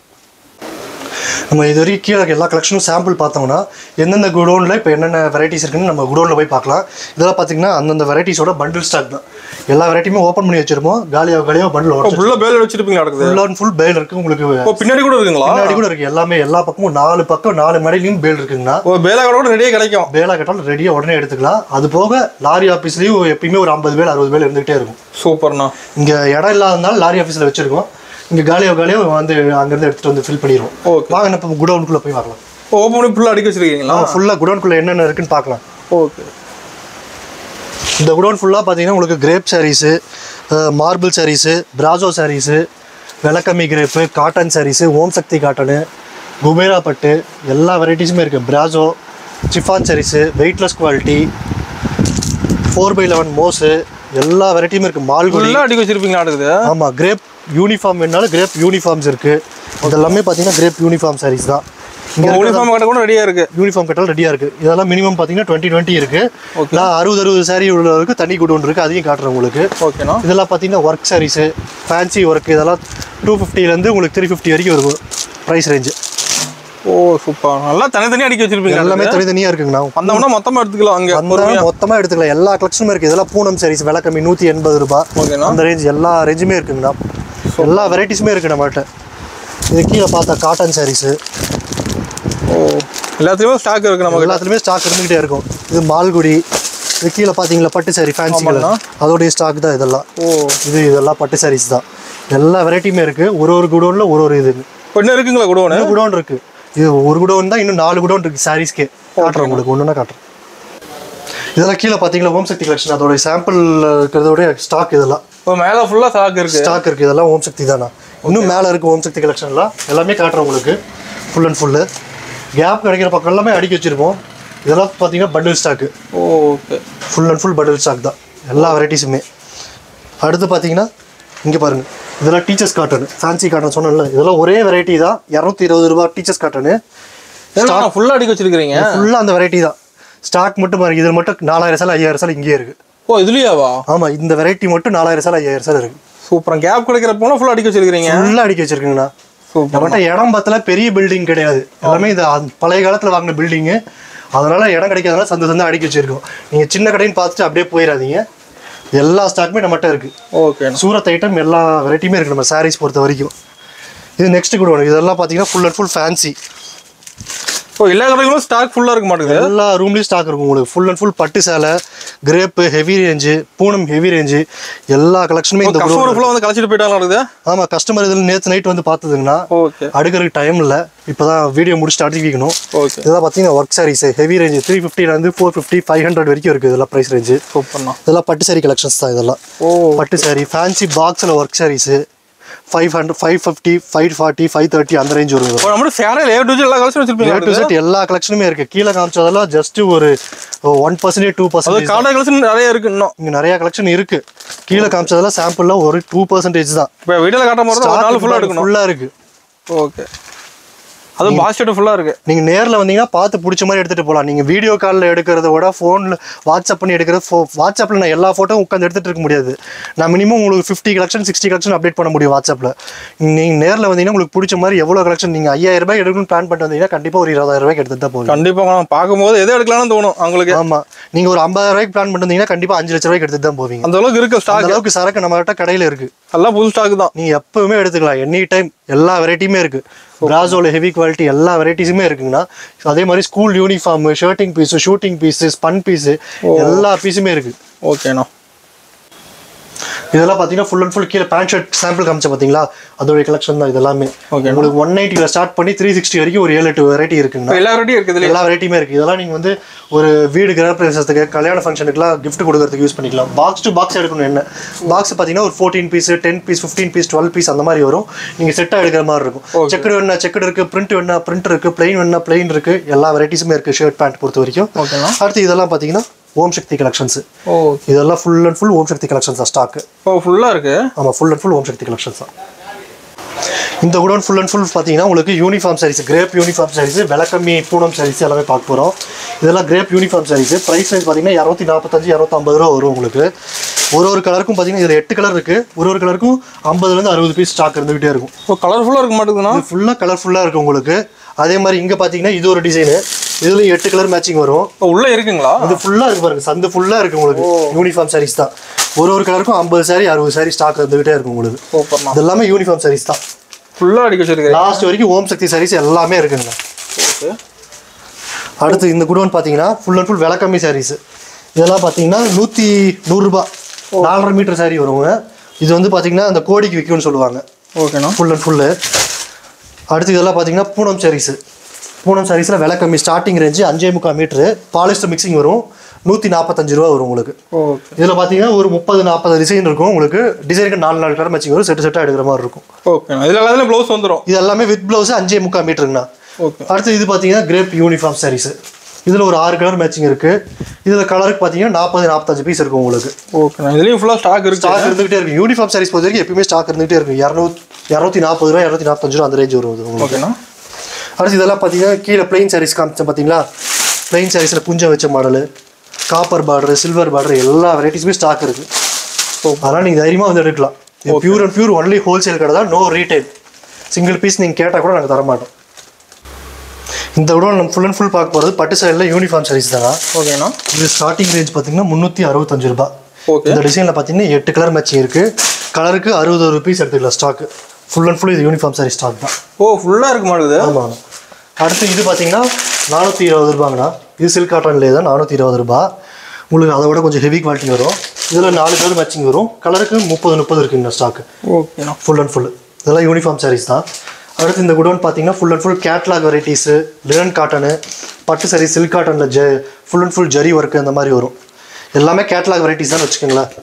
A: நம்ம இது வரைக்கும் கீழே இருக்க எல்லா கலெக்ஷனும் சாம்பிள் பார்த்தோம்னா எந்தெந்த குடோனில் இப்போ என்னென்ன வெரைட்டிஸ் இருக்குன்னு நம்ம குடோனில் போய் பார்க்கலாம் இதெல்லாம் பார்த்தீங்கன்னா அந்தந்த வெரைட்டிஸோட பண்டில் ஸ்டாக் தான் எல்லா வெரைட்டியுமே ஓப்பன் பண்ணி வச்சிருப்போம் காலியாக காலியாக பண்டில்
B: ஓ
A: வரும்
B: ஃபுல்லாக பேல் வச்சிருப்பீங்க நடக்குது
A: ஃபுல் அண்ட் ஃபுல் பேல் இருக்கு உங்களுக்கு
B: ஓ பின்னாடி கூட இருக்குங்களா
A: பின்னாடி கூட இருக்கு எல்லாமே எல்லா பக்கமும் நாலு பக்கம் நாலு மடையிலையும் பேல் இருக்குங்கண்ணா
B: ஓ பேலா கூட ரெடியாக கிடைக்கும்
A: பேலா கட்டாலும் ரெடியாக உடனே எடுத்துக்கலாம் அது போக லாரி ஆஃபீஸ்லேயும் எப்பயுமே ஒரு ஐம்பது பேல் அறுபது பேல் இருந்துகிட்டே இருக்கும்
B: சூப்பர்ண்ணா
A: இங்கே இடம் இல்லாதனால லாரி ஆஃபீஸில் வச்சிருக்கோம் இங்கே காலியாக காலியாக வந்து அங்கேருந்து எடுத்துகிட்டு வந்து ஃபில் பண்ணிடுவோம்
B: ஓகே
A: வாங்க நம்ம குடோனுக்குள்ளே போய் பார்க்கலாம்
B: ஓப்பன் பண்ணி ஃபுல்லாக அடிக்க வச்சிருக்கீங்களா
A: ஃபுல்லாக குடோனுக்குள்ளே என்னென்ன இருக்குன்னு பார்க்கலாம்
B: ஓகே
A: இந்த குடோன் ஃபுல்லாக பார்த்தீங்கன்னா உங்களுக்கு crepe sarees marble sarees brasso sarees விளக்கம்மி crepe cotton sarees Om Shakti cotton Kubera பட்டு எல்லா வெரைட்டிஸுமே இருக்குது brasso chiffon sarees weightless quality four by eleven மோஸு எல்லா வெரைட்டியுமே இருக்குது மால்குடி
B: ஃபுல்லாக அடிக்க வச்சிருப்பீங்க நடக்குது
A: ஆமாம் கிரேப் யூனிஃபார்ம் வேணாலும் கிரேப் யூனிஃபார்ம்ஸ் இருக்குது இதெல்லாமே பார்த்தீங்கன்னா கிரேப் யூனிஃபார்ம் சாரீஸ் தான் இங்கே
B: யூனிஃபார்ம் கட்ட கூட ரெடியாக இருக்கு
A: யூனிஃபார்ம் கட்டால் ரெடியாக இருக்குது இதெல்லாம் மினிமம் பார்த்தீங்கன்னா டுவெண்ட்டி டுவெண்ட்டி இருக்குது நான் அறுபது அறுபது சாரி உள்ளவருக்கு தனி குடோன் இருக்குது அதையும் காட்டுறேன் உங்களுக்கு
B: ஓகேண்ணா
A: இதெல்லாம் பார்த்தீங்கன்னா ஒர்க் சாரீஸு ஃபேன்சி ஒர்க் இதெல்லாம் டூ ஃபிஃப்டிலேருந்து உங்களுக்கு த்ரீ ஃபிஃப்டி வரைக்கும் இருக்கும் ப்ரைஸ் ரேஞ்சு
B: ஓ சூப்பர் நல்லா தனித்தனியாக அடிக்க வச்சிருப்பீங்க
A: எல்லாமே
B: நடக்குது.
A: தனித்தனியாக இருக்குங்கண்ணா
B: வந்தோம்னா மொத்தமாக எடுத்துக்கலாம் அங்கே
A: அந்த மொத்தமாக எடுத்துக்கலாம் எல்லா கலெக்ஷனுமே இருக்குது இதெல்லாம் பூனம் சாரீஸ் விலை கம்மி நூற்றி எண்பது ரூபாய்
B: ஓகேண்ணா
A: அந்த ரேஞ்ச் எல்லா ரேஞ்சுமே இருக்குங்கண்ணா எல்லா வெரைட்டிஸுமே இருக்குது நம்மகிட்ட இது கீழே பார்த்தா காட்டன் சாரீஸு
B: ஓ எல்லாத்துலேயுமே ஸ்டாக் இருக்கு நமக்கு
A: எல்லாத்துலேயுமே ஸ்டாக் இருந்துகிட்டே இருக்கும் இது மால்குடி இது கீழே பார்த்தீங்களா பட்டு சாரி ஃபேன்சி
B: ஆமாண்ணா.
A: கலர் அதோடைய ஸ்டாக் தான் இதெல்லாம்
B: ஓ
A: இது இதெல்லாம் பட்டு சாரீஸ் தான் எல்லா வெரைட்டியுமே இருக்குது ஒரு ஒரு குடோனில் ஒரு ஒரு இது
B: இப்போ இன்னும் இருக்குங்களா குடோனு
A: இன்னும் குடோன் இருக்குது இது ஒரு குடோன் தான் இன்னும் நாலு குடோன் இருக்குது சாரீஸ்க்கே காட்டுறேன் உங்களுக்கு ஒன்றுனா காட்டுறேன் இதெல்லாம் கீழே பார்த்தீங்களா ஓம் சக்தி கலெக்ஷன் அதோட சாம்பிள் இருக்கிறதோட ஸ்டாக் இதெல்லாம்
B: இப்போ மேலே ஃபுல்லாக ஸ்டாக் இருக்கு
A: ஸ்டாக் இருக்குது இதெல்லாம் ஓம் சக்தி தானா இன்னும் மேலே இருக்குது ஓம் சக்தி கலெக்ஷன்லாம் எல்லாமே காட்டுறேன் உங்களுக்கு ஃபுல் அண்ட் ஃபுல்லு கேப் கிடைக்கிற பக்கம் எல்லாமே அடுக்கி வச்சிருப்போம் இதெல்லாம் பார்த்தீங்கன்னா bundle stock
B: okay
A: full and full bundle stock தான் எல்லா வெரைட்டிஸுமே அடுத்து பார்த்தீங்கன்னா இங்கே பாருங்கள் இதெல்லாம் டீச்சர்ஸ் காட்டன் ஃபேன்சி காட்டன் சொன்னேன்ல இதெல்லாம் ஒரே வெரைட்டி தான் இரநூத்தி இருபது ரூபா டீச்சர்ஸ் காட்டனு
B: ஃபுல்லாக அடிக்க வச்சிருக்கிறீங்க
A: ஃபுல்லாக அந்த வெரைட்டி தான் ஸ்டாக் மட்டும் பாருங்க இதில் மட்டும் நாலாயிரம் சால் ஐயாயிரம் சால் இங்கேயே இருக்குது
B: ஓ இதுலயாவா
A: ஆமாம் இந்த வெரைட்டி மட்டும் நாலாயிரம் சால் ஐயாயிரம் சால் இருக்குது
B: சூப்பர் கேப் கிடைக்கிறப்போ ஃபுல்லாக அடிக்க வச்சிருக்கிறீங்க
A: ஃபுல்லாக அடிக்க வச்சிருக்குங்கண்ணா
B: சூப்பர்
A: நம்மகிட்ட இடம் பத்தல பெரிய பில்டிங் கிடையாது எல்லாமே இந்த அந்த பழைய காலத்தில் வாங்கின பில்டிங்கு அதனால இடம் கிடைக்காதனால சந்து சந்து அடிக்க வச்சிருக்கோம் நீங்கள் சின்ன கடைன்னு பார்த்துட்டு அப்படியே போயிடாதீங்க எல்லா ஸ்டாக்குமே நம்மகிட்ட இருக்குது
B: ஓகேண்ணா
A: சூரத் ஐட்டம் எல்லா வெரைட்டியுமே இருக்குது நம்ம சாரீஸ் பொறுத்த வரைக்கும் இது நெக்ஸ்ட் கூட ஒன்று இதெல்லாம் பார்த்தீங்கன்னா ஃபுல் அண்ட் ஃபுல் ஃபேன்சி
B: ஓ எல்லா கடைகளும் ஸ்டாக் ஃபுல்லாக இருக்க மாட்டேங்குது
A: எல்லா ரூம்லேயும் ஸ்டாக் இருக்கும் உங்களுக்கு ஃபுல் அண்ட் ஃபுல் பட்டு சேலை crepe heavy range Poonam heavy range எல்லா கலெக்ஷனுமே இந்த
B: கஸ்டமர் ஃபுல்லாக வந்து கழிச்சிட்டு போயிட்டாங்க நடக்குது
A: ஆமாம் கஸ்டமர் இதில் நேற்று நைட் வந்து பார்த்ததுங்கன்னா
B: ஓகே
A: அடுக்கிறதுக்கு டைம் இல்லை இப்போ தான் வீடியோ முடிச்சுட்டு அடுக்கி வைக்கணும்
B: ஓகே
A: இதெல்லாம் பார்த்தீங்கன்னா work sarees heavy range three ஃபிஃப்டிலேருந்து ஃபோர் ஃபிஃப்டி ஃபைவ் ஹண்ட்ரட் வரைக்கும் இருக்குது இதெல்லாம் ப்ரைஸ் ரேஞ்சு
B: சூப்பர்ண்ணா
A: இதெல்லாம் பட்டு சாரி கலெக்ஷன்ஸ் தான் இதெல்லாம்
B: ஓ
A: பட்டு சாரி ஃபேன்சி பாக்ஸில் work sarees five hundred five fifty five forty five thirty அந்த ரேஞ்ச் வரும்
B: இப்போ நம்ம சேரீல ஏ டு எல்லா கலெக்ஷன்
A: ஏ டு
B: வச்சிருப்பீங்க
A: செட் எல்லா கலெக்ஷனுமே இருக்கு கீழே காமிச்சதெல்லாம் ஜஸ்ட் ஒரு ஒன் பர்சன்டேஜ் டூ
B: அது
A: பர்சன்டேஜ்
B: கார்டர் கலெக்ஷன் நிறைய இருக்கு இன்னும்
A: இங்க நிறைய கலெக்ஷன் இருக்கு கீழே காமிச்சதெல்லாம் சாம்பிள்ல ஒரு டூ பர்சன்டேஜ் தான்
B: இப்போ வீடியோல காட்ட போறது ஒரு நாள் ஃபுல்லா எடுக்கணும்
A: ஃபுல்லா இருக்கு
B: ஓகே அது பாஸ்கெட் ஃபுல்லா இருக்கு
A: நீங்க நேர்ல வந்தீங்கன்னா பார்த்து பிடிச்ச மாதிரி எடுத்துட்டு போகலாம் நீங்க வீடியோ காலில் எடுக்கிறத விட ஃபோனில் வாட்ஸ்அப் பண்ணி எடுக்கிறது ஃபோ வாட்ஸ்அப்பில் நான் எல்லா ஃபோட்டோ உட்காந்து எடுத்துட்டு இருக்க முடியாது நான் மினிமம் உங்களுக்கு fifty collection sixty collection update பண்ண முடியும் வாட்ஸ்அப்பில் நீங்க நேர்ல வந்தீங்கன்னா உங்களுக்கு பிடிச்ச மாதிரி எவ்வளோ கலெக்ஷன் நீங்க ஐயாயிரம் ரூபாய் எடுக்கணும்னு பிளான் பண்ணிட்டு வந்தீங்கன்னா கண்டிப்பா ஒரு இருபதாயிரம் ரூபாய்க்கு எடுத்துட்டு தான் போகலாம்
B: கண்டிப்பா நான் பார்க்கும்போது எதை எடுக்கலாம்னு தோணும் அவங்களுக்கு
A: ஆமா நீங்க ஒரு ஐம்பதாயிரம் ரூபாய்க்கு பிளான் பண்ணிட்டு வந்தீங்கன்னா கண்டிப்பா அஞ்சு லட்ச ரூபாய்க்கு எடுத்துட்டு தான் போவீங்க
B: அந்த அளவுக்கு இருக்கு
A: அந்த
B: ஸ்டாக்
A: அளவுக்கு சரக்கு நம்ம கிட்ட கடையில இருக்கு
B: எல்லாம் புது ஸ்டாக் தான்
A: நீங்க எப்பவுமே எடுத்துக்கலாம் எனி டைம் எல்லா வெரைட்டியுமே இருக்கு பிராசோல ஹெவி குவாலிட்டி எல்லா வெரைட்டிஸுமே இருக்குங்கண்ணா அதே மாதிரி school uniform shirting piece suiting piece spun piece எல்லா பீஸுமே இருக்கு
B: ஓகேண்ணா
A: இதெல்லாம் பார்த்தீங்கன்னா ஃபுல் அண்ட் ஃபுல் கீழே பேண்ட் ஷர்ட் சாம்பிள் காமிச்ச பார்த்தீங்களா அதோடைய கலெக்ஷன் தான் இது எல்லாமே
B: Okay.
A: உங்களுக்கு ஒன் நைன்ட்டியில் ஸ்டார்ட் பண்ணி த்ரீ சிக்ஸ்டி வரைக்கும் ஒரு ஏழு எட்டு வெரைட்டி இருக்குங்கண்ணா
B: எல்லா ரெடியும் இருக்குது இதுல
A: எல்லா வெரைட்டியுமே இருக்கு இதெல்லாம் நீங்க வந்து ஒரு வீடு கிரகப்பிரவேசத்துக்கு கல்யாண ஃபங்க்ஷனுக்குலாம் gift கொடுக்கறதுக்கு யூஸ் பண்ணிக்கலாம் பாக்ஸ் டு பாக்ஸ் எடுக்கணும் என்ன பாக்ஸ் பார்த்தீங்கன்னா ஒரு fourteen piece ten piece fifteen piece twelve piece அந்த மாதிரி வரும் நீங்க செட்டாக எடுக்கிற மாதிரி இருக்கும் செக்குடு வேணா செக்குடு இருக்கு பிரிண்ட் வேணா பிரிண்ட் இருக்கு பிளைன் வேணா பிளைன் இருக்கு எல்லா வெரைட்டிஸுமே இருக்கு ஷர்ட் பேண்ட் பொறுத்த வரைக்கும்
B: ஓகேண்ணா
A: அடுத்து இதெல்லாம் பார்த்தீங்கன்னா ஓம் சக்தி கலெக்ஷன்ஸ்
B: ஓ
A: இதெல்லாம் full and full Om Shakti collections தான் ஸ்டாக்
B: ஓ ஃபுல்லா இருக்கு
A: ஆமாம் full and full Om Shakti collections தான் இந்த குடோன் ஃபுல் அண்ட் ஃபுல் பார்த்தீங்கன்னா உங்களுக்கு uniform sarees crepe uniform sarees விளக்கம்மி பூனம் சாரீஸ் எல்லாமே பார்க்க போகிறோம் இதெல்லாம் crepe uniform sarees price range பார்த்தீங்கன்னா இரநூத்தி நாற்பத்தஞ்சு இரநூத்தம்பது ரூபா வரும் உங்களுக்கு ஒரு ஒரு கலருக்கும் பார்த்தீங்கன்னா இதில் எட்டு கலர் இருக்குது ஒரு ஒரு கலருக்கும் ஐம்பதுலேருந்து அறுபது பீஸ் ஸ்டாக் இருந்துகிட்டே இருக்கும்
B: ஓ கலர்ஃபுல்லா இருக்க மாட்டேங்குதுண்ணா
A: இது ஃபுல்லாக கலர்ஃபுல்லாக இருக்கும் உங்களுக்கு அதே மாதிரி இங்கே பார்த்தீங்கன்னா இது ஒரு டிசைனு இதுலேயும் எட்டு கலர் மேட்சிங் வரும்
B: ஓ உள்ள இருக்குங்களா
A: இது ஃபுல்லாக இருக்கு பாருங்க சந்து ஃபுல்லாக இருக்கு உங்களுக்கு யூனிஃபார்ம் சாரீஸ் தான் ஒரு ஒரு கலருக்கும் ஐம்பது சாரி அறுபது சாரி ஸ்டாக் இருந்துகிட்டே இருக்கும் உங்களுக்கு
B: சூப்பர்ண்ணா
A: இது எல்லாமே யூனிஃபார்ம் சாரீஸ் தான்
B: ஃபுல்லா அடிக்க வச்சிருக்கு
A: லாஸ்ட் வரைக்கும் ஓம் சக்தி சாரீஸ் எல்லாமே இருக்குங்க
B: ஓகே
A: அடுத்து இந்த குடோன் பார்த்தீங்கன்னா ஃபுல் அண்ட் ஃபுல் விளக்கம்மி சாரீஸ் இதெல்லாம் பார்த்தீங்கன்னா நூற்றி நூறுரூபா நாலரை மீட்டர் சாரி வருங்க இது வந்து பார்த்தீங்கன்னா அந்த கோடிக்கு விற்கும்னு சொல்லுவாங்க
B: ஓகேண்ணா
A: ஃபுல் அண்ட் ஃபுல்லு அடுத்து இதெல்லாம் பார்த்தீங்கன்னா பூனம் சாரீஸ் பூனம் சாரீஸில் விலை கம்மி ஸ்டார்டிங் ரேஞ்சு அஞ்சே முக்கால் மீட்ரு பாலிஸ்டர் மிக்சிங் வரும் நூற்றி நாற்பத்தஞ்சு ரூபா வரும் உங்களுக்கு
B: ஓகே
A: இதில் பார்த்தீங்கன்னா ஒரு முப்பது நாற்பது டிசைன் இருக்கும் உங்களுக்கு டிசைனுக்கு நாலு நாலு கலர் மேட்சிங் வரும் செட்டு செட்டாக எடுக்கிற மாதிரி இருக்கும்
B: ஓகேண்ணா இதுல எல்லாத்துலயும் ப்ளவுஸ் வந்துடும்
A: இது எல்லாமே வித் ப்ளவுஸ் அஞ்சே முக்கால் மீட்டருங்கண்ணா
B: ஓகே
A: அடுத்து இது பார்த்தீங்கன்னா கிரேப் யூனிஃபார்ம் சாரீஸ் இதில் ஒரு ஆறு கலர் மேட்சிங் இருக்கு இதில் கலருக்கு பார்த்தீங்கன்னா நாற்பது நாற்பத்தஞ்சு பீஸ் இருக்கும் உங்களுக்கு
B: ஓகேண்ணா இதுலயும் ஃபுல்லா ஸ்டாக் இருக்கு
A: ஸ்டாக் இருந்துகிட்டே இருக்கும் யூனிஃபார்ம் சாரீஸ் பொறுத்த வரைக்கும் எப்பயுமே ஸ்டாக் இருந்துகிட்டே இருக்கும் இரநூத்தி இரநூத்தி நாற்பது ரூபா இரநூத்தி நாற்பத்தஞ்சு ரூபா அந்த ரேஞ்ச் வரும் இது உங்களுக்கு
B: ஓகேண்ணா
A: அடுத்து இதெல்லாம் பார்த்தீங்கன்னா கீழே பிளெயின் சாரீஸ் காமிச்சேன் பார்த்தீங்களா பிளெயின் சாரீஸில் குஞ்சம் வச்ச model copper border silver border எல்லா வெரைட்டிஸுமே ஸ்டாக் இருக்கு அதனால் நீங்கள் தைரியமாக வந்து எடுக்கலாம் இது pure and pure only wholesale கடை தான் நோ ரீட்டைல் சிங்கிள் பீஸ் நீங்கள் கேட்டால் கூட நாங்கள் தர மாட்டோம் இந்த விட நம்ம ஃபுல் அண்ட் ஃபுல் பார்க்க போகிறது பட்டு சைடில் யூனிஃபார்ம் சாரீஸ் தானா
B: ஓகேண்ணா
A: இது ஸ்டார்டிங் ரேஞ்ச் பார்த்தீங்கன்னா முந்நூற்றி அறுபத்தஞ்சு ரூபாய்
B: ஓகே
A: இந்த டிசைனில் பார்த்தீங்கன்னா எட்டு கலர் மேட்சிங் இருக்குது கலருக்கு அறுபது ருபீஸ் எடுத்துக்கலாம் ஸ்டாக்கு ஃபுல் அண்ட் ஃபுல் இது யூனிஃபார்ம் சாரீ ஸ்டாக் தான்
B: ஓ ஃபுல்லா இருக்க மாட்டேங்குது
A: ஆமாம் அடுத்து இது பார்த்தீங்கன்னா நானூற்றி இருபது ரூபாங்கண்ணா இது சில்க் காட்டன்லேயே தான் நானூற்றி இருபது ரூபா உங்களுக்கு அதை விட கொஞ்சம் ஹெவி குவாலிட்டி வரும் இதில் நாலு கலர் மேட்சிங் வரும் கலருக்கு முப்பது முப்பது இருக்குங்க ஸ்டாக்கு
B: ஓகேண்ணா
A: ஃபுல் அண்ட் ஃபுல் இதெல்லாம் யூனிஃபார்ம் சாரீஸ் தான் அடுத்து இந்த குடோன் பார்த்தீங்கன்னா full and full catalogue varieties linen cotton பட்டு சாரி சில்க் காட்டனில் ஜ full and full zari work அந்த மாதிரி வரும் எல்லாமே கேட்லாக் வெரைட்டிஸ் தான் வச்சுக்கோங்களேன்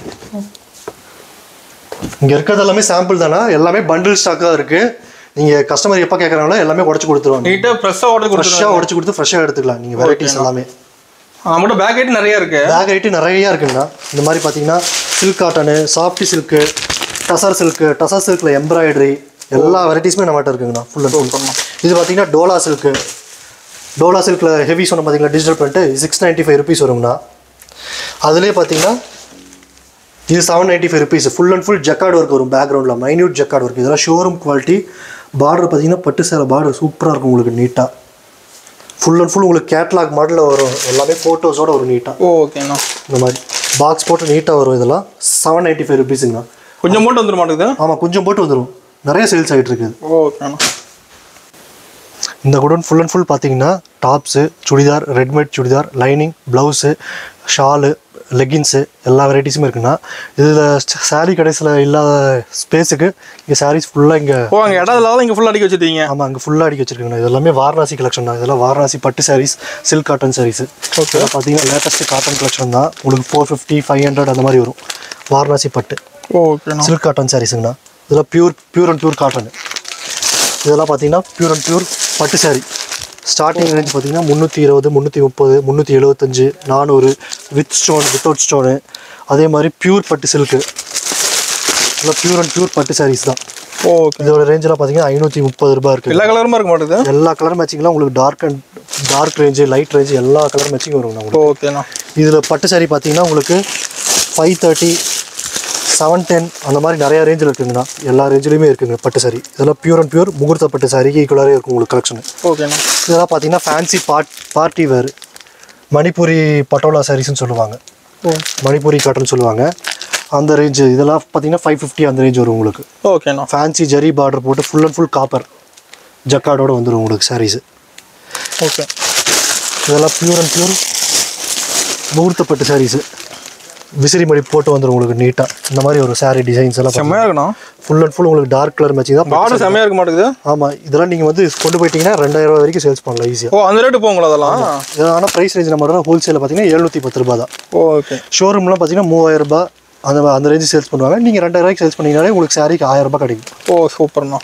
A: இங்கே இருக்கிறது எல்லாமே சாம்பிள் தானே எல்லாமே பண்டில் ஸ்டாக்காக இருக்குது நீங்கள் கஸ்டமர் எப்போ கேட்குறாங்களோ எல்லாமே உடச்சி கொடுத்துருவாங்க
B: நீட்டா ஃப்ரெஷ்ஷா ஆர்டர் கொடுத்துருங்க
A: ஃப்ரெஷ்ஷாக உடச்சி கொடுத்து ஃப்ரெஷ்ஷாக எடுத்துக்கலாம் நீங்கள் வெரைட்டிஸ் எல்லாமே
B: நம்மகிட்ட பேக் ஐட்டம் நிறைய இருக்கு
A: பேக் ஐட்டம் நிறையா இருக்குங்கண்ணா இந்த மாதிரி பார்த்தீங்கன்னா silk cotton softy silk tussar silk tussar சில்கில் எம்ப்ராய்டரி எல்லா வெரைட்டிஸுமே நம்மகிட்ட இருக்குங்கண்ணா ஃபுல் அண்ட் ஃபுல் இது பார்த்தீங்கன்னா டோலா சில்க்கு டோலா சில்கில் ஹெவி சொன்ன பார்த்தீங்களா digital print six ninety five rupees வருங்கண்ணா அதுலேயே பார்த்தீங்கன்னா இது seven ninety five rupees full and full jacquard work வரும் பேக்ரவுண்டில் மைன்யூட் ஜக்கார்டு ஒர்க் இதெல்லாம் ஷோரூம் குவாலிட்டி பார்டர் பார்த்தீங்கன்னா பட்டு சேலை பார்டர் சூப்பராக இருக்கும் உங்களுக்கு நீட்டாக ஃபுல் அண்ட் ஃபுல் உங்களுக்கு கேட்லாக் மாடலில் வரும் எல்லாமே ஃபோட்டோஸோட வரும் நீட்டாக
B: ஓகேண்ணா
A: இந்த மாதிரி பாக்ஸ் போட்டு நீட்டாக வரும் இதெல்லாம் செவன் நைன்ட்டி ஃபைவ் ருபீஸுங்கண்ணா
B: கொஞ்சம் மட்டும் வந்துட மாட்டேங்குது
A: ஆமாம் கொஞ்சம் போட்டு வந்துடும் நிறைய சேல்ஸ் ஆகிட்டு இருக்குது
B: ஓகேண்ணா
A: இந்த குடோன் ஃபுல் அண்ட் ஃபுல் பார்த்தீங்கன்னா tops churidar readymade churidar lining blouse shawl leggings எல்லா வெரைட்டிஸுமே இருக்குண்ணா இதில் சாரீ கடைசியில் இல்லாத ஸ்பேஸுக்கு இங்கே சாரீஸ் ஃபுல்லாக இங்கே
B: ஓ அங்கே இடம் இல்லாத இங்கே ஃபுல்லாக அடிக்க வச்சிருக்கீங்க
A: ஆமாம் அங்கே ஃபுல்லாக அடிக்க வச்சிருக்கேங்கண்ணா இது எல்லாமே வாரணாசி கலெக்ஷன் தான் இதெல்லாம் வாரணாசி பட்டு sarees silk cotton sarees
B: Okay.
A: பார்த்தீங்கன்னா லேட்டஸ்ட் காட்டன் கலெக்ஷன் தான் உங்களுக்கு ஃபோர் ஃபிஃப்டி ஃபைவ் ஹண்ட்ரட் அந்த மாதிரி வரும் வாரணாசி பட்டு
B: ஓகேண்ணா
A: சில்க் காட்டன் சாரீஸுங்கண்ணா இதெல்லாம் pure pure and pure cotton இதெல்லாம் பார்த்தீங்கன்னா பியூர் அண்ட் பியூர் பட்டு saree ஸ்டார்டிங் ரேஞ்ச் பார்த்தீங்கன்னா முந்நூற்றி இருபது முந்நூற்றி முப்பது முந்நூற்றி எழுபத்தஞ்சு நானூறு வித் ஸ்டோன் வித்தவுட் ஸ்டோனு அதே மாதிரி பியூர் பட்டு சில்க்கு இதெல்லாம் பியூர் அண்ட் பியூர் பட்டு sarees தான்
B: ஓகே
A: இதோட ரேஞ்செலாம் பார்த்தீங்கன்னா ஐநூற்றி முப்பது ரூபாய் இருக்குது
B: எல்லா கலருமா இருக்க மாட்டேது
A: எல்லா கலர் மேட்சிங்லாம் உங்களுக்கு dark and dark range light range எல்லா கலர் மேட்சிங் வரும் உங்களுக்கு
B: ஓகேண்ணா
A: இதில் பட்டு saree பார்த்தீங்கன்னா உங்களுக்கு ஃபைவ் தேர்ட்டி செவன் டென் அந்த மாதிரி நிறைய ரேஞ்சில் இருக்குங்கண்ணா எல்லா ரேஞ்சிலையுமே இருக்குங்க பட்டு saree இதெல்லாம் பியூர் அண்ட் பியூர் முகூர்த்த பட்டு சாரிக்கு ஈக்குவலாகவே இருக்கும் உங்களுக்கு கலெக்ஷன்
B: ஓகேண்ணா
A: இதெல்லாம் பார்த்தீங்கன்னா fancy part party wear Manipuri Patola சாரீஸ்னு சொல்லுவாங்க
B: ஓ
A: மணிப்பூரி காட்டன் சொல்லுவாங்க அந்த ரேஞ்சு இதெல்லாம் பார்த்தீங்கன்னா ஃபைவ் ஃபிஃப்டி அந்த ரேஞ்ச் வரும் உங்களுக்கு
B: ஓகேண்ணா
A: ஃபேன்சி ஜரி பார்டர் போட்டு ஃபுல் அண்ட் ஃபுல் காப்பர் ஜக்கார்டோட வந்துடும் உங்களுக்கு சாரீஸ்
B: ஓகே
A: இதெல்லாம் பியூர் அண்ட் பியூர் முகூர்த்தப்பட்டு சாரீஸு விசிறி மடி போட்டு வந்துடும் உங்களுக்கு நீட்டாக இந்த மாதிரி ஒரு saree டிசைன்ஸ் எல்லாம்
B: செம்மையா இருக்குண்ணா
A: ஃபுல் அண்ட் ஃபுல் உங்களுக்கு டார்க் கலர் மேட்சிங் தான்
B: பார்டர் செம்மையா இருக்க மாட்டேங்குது
A: ஆமாம் இதெல்லாம் நீங்கள் வந்து கொண்டு போயிட்டீங்கன்னா ரெண்டாயிரம் ரூபாய் வரைக்கும் சேல்ஸ் பண்ணலாம் ஈஸியாக
B: ஓ அந்த ரேட்டு போங்களா அதெல்லாம்
A: இதெல்லாம் ஆனால் ப்ரைஸ் ரேஞ்ச் நம்ம ஹோல்சேலில் பார்த்தீங்கன்னா எழுநூற்றி பத்து ரூபா தான்
B: ஓகே
A: ஷோரூம்லாம் பார்த்தீங்கன்னா மூவாயிரம் ரூபாய் அந்த அந்த ரேஞ்சு சேல்ஸ் பண்ணுவாங்க நீங்கள் ரெண்டாயிரம் ரூபாய்க்கு சேல்ஸ் பண்ணீங்கனாலே உங்களுக்கு சாரிக்கு ஆயிரம் ரூபாய் கிடைக்கும்
B: ஓ சூப்பர்ண்ணா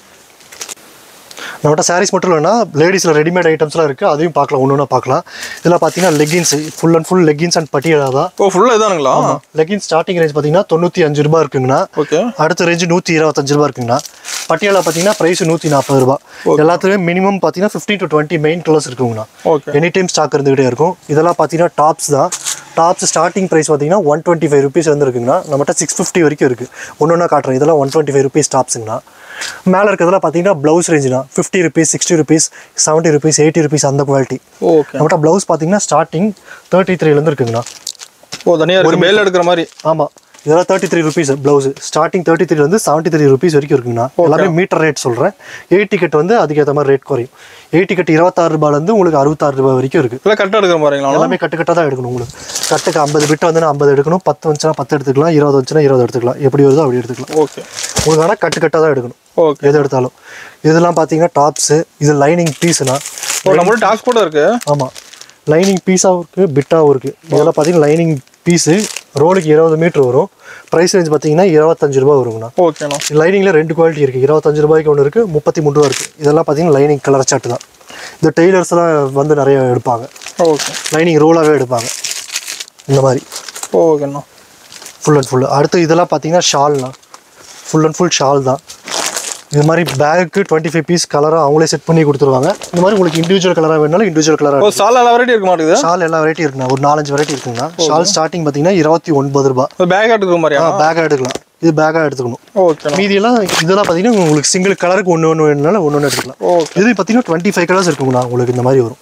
A: நம்மகிட்ட சாரீஸ் மட்டும் இல்லைன்னா லேடிஸில் ரெடிமேட் ஐட்டம்ஸ்லாம் இருக்குது அதையும் பார்க்கலாம் ஒன்று ஒன்றா பார்க்கலாம் இதில் பார்த்தீங்கன்னா leggings full and full leggings and Patiala தான்
B: ஓ ஃபுல்லாக இதானுங்களா
A: லெகின்ஸ் ஸ்டார்டிங் ரேஞ்ச் பார்த்தீங்கன்னா தொண்ணூற்றி அஞ்சு ரூபா இருக்குங்கண்ணா
B: ஓகே
A: அடுத்த ரேஞ்சு நூற்றி இருபத்தஞ்சு ரூபா இருக்குங்கண்ணா பட்டியாலா பார்த்தீங்கன்னா ப்ரைஸ் நூற்றி நாற்பது ரூபா எல்லாத்துலேயும் மினிமம் பார்த்தீங்கன்னா fifteen to twenty main colours இருக்குங்கண்ணா
B: ஓகே
A: எனி டைம் ஸ்டாக் இருந்துகிட்டே இருக்கும் இதெல்லாம் பார்த்தீங்கன்னா டாப்ஸ் தான் டாப்ஸ் ஸ்டார்டிங் ப்ரைஸ் பார்த்தீங்கன்னா ஒன் டுவெண்ட்டி ஃபைவ் ருபீஸ் வந்துருக்குங்கண்ணா நம்மகிட்ட சிக்ஸ் ஃபிஃப்டி வரைக்கும் இருக்குது ஒன்று ஒன்றா காட்டுறேன் இதெல்லாம் ஒன் டுவெண்ட்டி ஃபைவ் ருபீஸ் டாப்ஸுங்கண்ணா மேலே இருக்கிறதெல்லாம் பார்த்தீங்கன்னா ப்ளவுஸ் ரேஞ்சுனா fifty rupees sixty rupees seventy rupees eighty rupees அந்த குவாலிட்டி
B: ஓகே
A: நம்மகிட்ட ப்ளவுஸ் பார்த்தீங்கன்னா ஸ்டார்டிங் தேர்ட்டி த்ரீலேருந்து இருக்குங்கண்ணா
B: ஓ தனியாக இருக்கு மேல எடுக்கிற மாதிரி
A: ஆமாம் இதெல்லாம் thirty three rupees blouse starting thirty த்ரீலேருந்து செவன்ட்டி த்ரீ ருபீஸ் வரைக்கும் இருக்குங்கண்ணா எல்லாமே மீட்டர் ரேட் சொல்கிறேன் எயிட் டிக்கெட் வந்து அதுக்கேற்ற மாதிரி ரேட் குறையும் எயிட் டிக்கெட் இருபத்தாறு ரூபாயிலேருந்து உங்களுக்கு அறுபத்தாறு ரூபாய் வரைக்கும் இருக்குது
B: இல்லை கரெக்டாக எடுக்கிற மாதிரிங்களா
A: எல்லாமே கட்டு கட்டாக தான் எடுக்கணும் உங்களுக்கு கட்டுக்கு ஐம்பது பிட் வந்து ஐம்பது எடுக்கணும் பத்து வந்துச்சுன்னா பத்து எடுத்துக்கலாம் இருபது வந்துச்சுன்னா இருபது எடுத்துக்கலாம் எப்படி வருதோ அப்படி எடுத்துக்கலாம்
B: ஓகே
A: உங்களுக்கு ஆனால் கட்டு கட்டாக தான் எடுக்கணும்
B: ஓகே
A: எது எடுத்தாலும் இதெல்லாம் பார்த்தீங்கன்னா டாப்ஸு இது லைனிங் பீஸுனா
B: ஓ நம்மள்ட்ட டாக்ஸ் கூட இருக்கு
A: ஆமாம் லைனிங் பீஸாகவும் இருக்குது பிட்டாகவும் இருக்குது இதெல்லாம் பார்த்தீங்கன்னா லைனிங் பீஸு ரோலுக்கு இருபது மீட்ரு வரும் ப்ரைஸ் ரேஞ்ச் பார்த்தீங்கன்னா இருபத்தஞ்சு ரூபா வருங்கண்ணா
B: ஓகேண்ணா
A: லைனிங்கில் ரெண்டு குவாலிட்டி இருக்குது இருபத்தஞ்சு ரூபாய்க்கு ஒன்று இருக்குது முப்பத்தி மூணு ரூபா இருக்குது இதெல்லாம் பார்த்தீங்கன்னா லைனிங் கலர் சாட்டு தான் இந்த டெய்லர்ஸ்லாம் வந்து நிறைய எடுப்பாங்க
B: ஓகே
A: லைனிங் ரோலாகவே எடுப்பாங்க இந்த மாதிரி
B: ஓகேண்ணா
A: ஃபுல் அண்ட் ஃபுல் அடுத்து இதெல்லாம் பார்த்தீங்கன்னா ஷால்னா ஃபுல் அண்ட் ஃபுல் ஷால் தான் இது மாதிரி பேக்கு டுவெண்ட்டி ஃபைவ் பீஸ் கலராக அவங்களே செட் பண்ணி கொடுத்துருவாங்க இந்த மாதிரி உங்களுக்கு இண்டிவிஜுவல் கலராக வேணாலும் இண்டிவிஜுவல்
B: ஓ
A: கலராக
B: சால் எல்லா வெரைட்டி இருக்க மாட்டேங்குது
A: ஷால் எல்லா வெரைட்டி இருக்குண்ணா ஒரு நாலஞ்சு வெரைட்டி இருக்குங்கண்ணா ஷால் ஸ்டார்டிங் பார்த்தீங்கன்னா இருபத்தி ஒன்பது ரூபா
B: பேக் எடுக்கிற மாதிரியா
A: பேக்காக எடுக்கலாம் இது பேக்காக எடுத்துக்கணும்
B: ஓகேண்ணா
A: மீதியெல்லாம் இதெல்லாம் பார்த்தீங்கன்னா உங்களுக்கு சிங்கிள் கலருக்கு ஒன்று ஒன்று வேணுனாலும் ஒன்று ஒன்று எடுத்துக்கலாம்
B: ஓகே
A: இது பார்த்தீங்கன்னா டுவெண்ட்டி ஃபைவ் கலர்ஸ் இருக்குங்கண்ணா உங்களுக்கு இந்த மாதிரி வரும்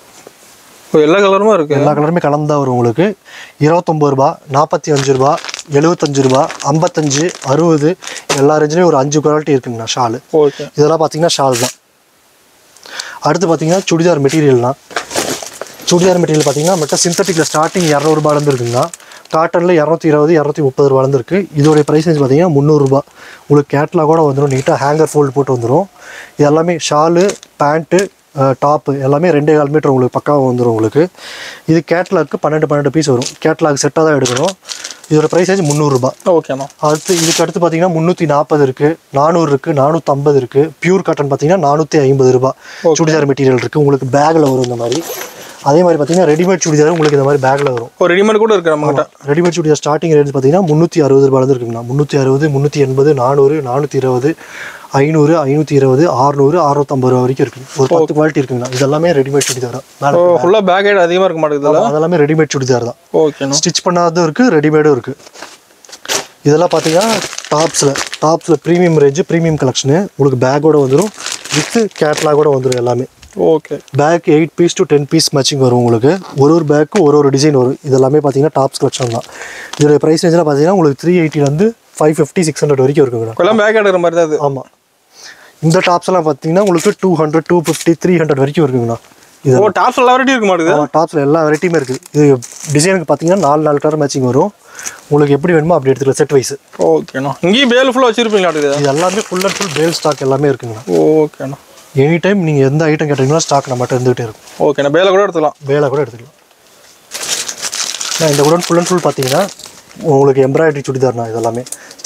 B: ஓ எல்லா கலருமா இருக்கு
A: எல்லா கலருமே கலந்து தான் வரும் உங்களுக்கு இருபத்தொம்பது ரூபா நாற்பத்தி அஞ்சு ரூபா எழுபத்தஞ்சு ரூபா ஐம்பத்தஞ்சு அறுபது எல்லா ரேஞ்சிலையும் ஒரு அஞ்சு குவாலிட்டி இருக்குங்கண்ணா ஷாலு
B: ஓகே
A: இதெல்லாம் பார்த்தீங்கன்னா ஷால் தான் அடுத்து பார்த்தீங்கன்னா சுடிதார் மெட்டீரியல்னா சுடிதார் மெட்டீரியல் பார்த்தீங்கன்னா மட்டும் சிந்தட்டிக்கில் ஸ்டார்டிங் இரநூறுபாலேருந்து இருக்குங்கண்ணா காட்டனில் இரநூத்தி இருபது இரநூத்தி முப்பது ரூபாலேருந்து இருக்குது இதோடைய ப்ரைஸ் ரேஞ்ச் பார்த்தீங்கன்னா முந்நூறுரூபா உங்களுக்கு கேட்லாகோட வந்துடும் நீட்டாக ஹேங்கர் ஃபோல்டு போட்டு வந்துடும் இது எல்லாமே ஷாலு பேண்ட்டு டாப்பு எல்லாமே ரெண்டே கால் மீட்டர் உங்களுக்கு பக்காவாக வந்துடும் உங்களுக்கு இது கேட்லாக்கு பன்னெண்டு பன்னெண்டு பீஸ் வரும் கேட்லாக் செட்டாக தான் எடுக்கணும் இதோட ப்ரைஸ் ரேஞ்ச் முந்நூறுரூபா
B: ஓகேண்ணா
A: அடுத்து இதுக்கு அடுத்து பார்த்தீங்கன்னா முந்நூற்றி நாற்பது இருக்குது நானூறு இருக்குது நானூற்றம்பது இருக்குது பியூர் காட்டன் பார்த்தீங்கன்னா நானூற்றி ஐம்பது ரூபாய் சுடிதார் மெட்டீரியல் இருக்குது உங்களுக்கு பேக்கில் வரும் இந்த மாதிரி அதே மாதிரி பார்த்தீங்கன்னா ரெடிமேட் சுடிதார் உங்களுக்கு இந்த மாதிரி பேக்கில் வரும்
B: ஓ ரெடிமேட் கூட இருக்கு நம்மகிட்ட
A: ரெடிமேட் சுடிதார் ஸ்டார்டிங் ரேஞ்ச் பார்த்தீங்கன்னா முந்நூற்றி அறுபது ரூபாயிலேருந்து இருக்குங்கண்ணா முந்நூற்றி அறுபது முந்நூற்றி எண்பது நானூறு நானூற்றி இருபது ஐநூறு ஐநூற்றி இருபது ஆறுநூறு அறுநூத்தம்பது ரூபா வரைக்கும் இருக்குது ஒரு பத்து குவாலிட்டி இருக்குங்கண்ணா இதெல்லாமே ரெடிமேட் சுடிதார் தான்
B: ஓ
A: மேலே
B: ஃபுல்லாக பேக் ஐட் அதிகமாக இருக்க மாட்டேங்குதுல்ல
A: அதெல்லாமே ரெடிமேட் சுடிதார் தான்
B: ஓகேண்ணா
A: ஸ்டிச் பண்ணாததும் இருக்குது ரெடிமேடும் இருக்குது இதெல்லாம் பார்த்தீங்கன்னா டாப்ஸில் டாப்ஸில் ப்ரீமியம் ரேஞ்சு ப்ரீமியம் கலெக்ஷனு உங்களுக்கு பேக்கோட வந்துடும் வித்து கேட்லாகோட வந்துடும் எல்லாமே
B: okay
A: pack eight piece to ten piece matching வரும் உங்களுக்கு ஒரு ஒரு பேக்கு ஒரு ஒரு டிசைன் வரும் இதெல்லாமே பார்த்தீங்கன்னா டாப்ஸ் கலெக்ஷன் தான் இதோட ப்ரைஸ் ரேஞ்சில் பார்த்தீங்கன்னா உங்களுக்கு த்ரீ எயிட்டிலேருந்து ஃபைவ் ஃபிஃப்டி சிக்ஸ் ஹண்ட்ரட் வரைக்கும் இருக்குங்கண்ணா
B: எல்லாம் பேக் எடுக்கிற மாதிரி தான் இது
A: ஆமாம் இந்த டாப்ஸ் எல்லாம் பார்த்தீங்கன்னா உங்களுக்கு two hundred two fifty three hundred வரைக்கும் இருக்குங்கண்ணா இது
B: ஓ டாப்ஸ் எல்லா வெரைட்டி இருக்க மாட்டேங்குது
A: டாப்ஸில் எல்லா வெரைட்டியுமே இருக்குது இது டிசைனுக்கு பார்த்தீங்கன்னா நாலு நாலு கலர் மேட்சிங் வரும் உங்களுக்கு எப்படி வேணுமோ அப்படி எடுத்துக்கலாம் செட் வைஸ்
B: ஓகேண்ணா இங்கேயும் பேல் ஃபுல்லாக வச்சிருப்பீங்களா இருக்குது
A: இது எல்லாமே full and full bale stock எல்லாமே இருக்குங்கண்ணா
B: ஓகேண்ணா
A: எனி டைம் நீங்கள் எந்த ஐட்டம் கேட்டீங்களோ ஸ்டாக் நம்மகிட்ட இருந்துகிட்டே இருக்கும்
B: ஓகேண்ணா பேலை கூட எடுத்துக்கலாம்
A: வேலை கூட எடுத்துக்கலாம் நான் இந்த கூட ஃபுல் அண்ட் ஃபுல் பார்த்தீங்கன்னா உங்களுக்கு எம்ப்ராய்டரி சுடிதார்ண்ணா இது எல்லாமே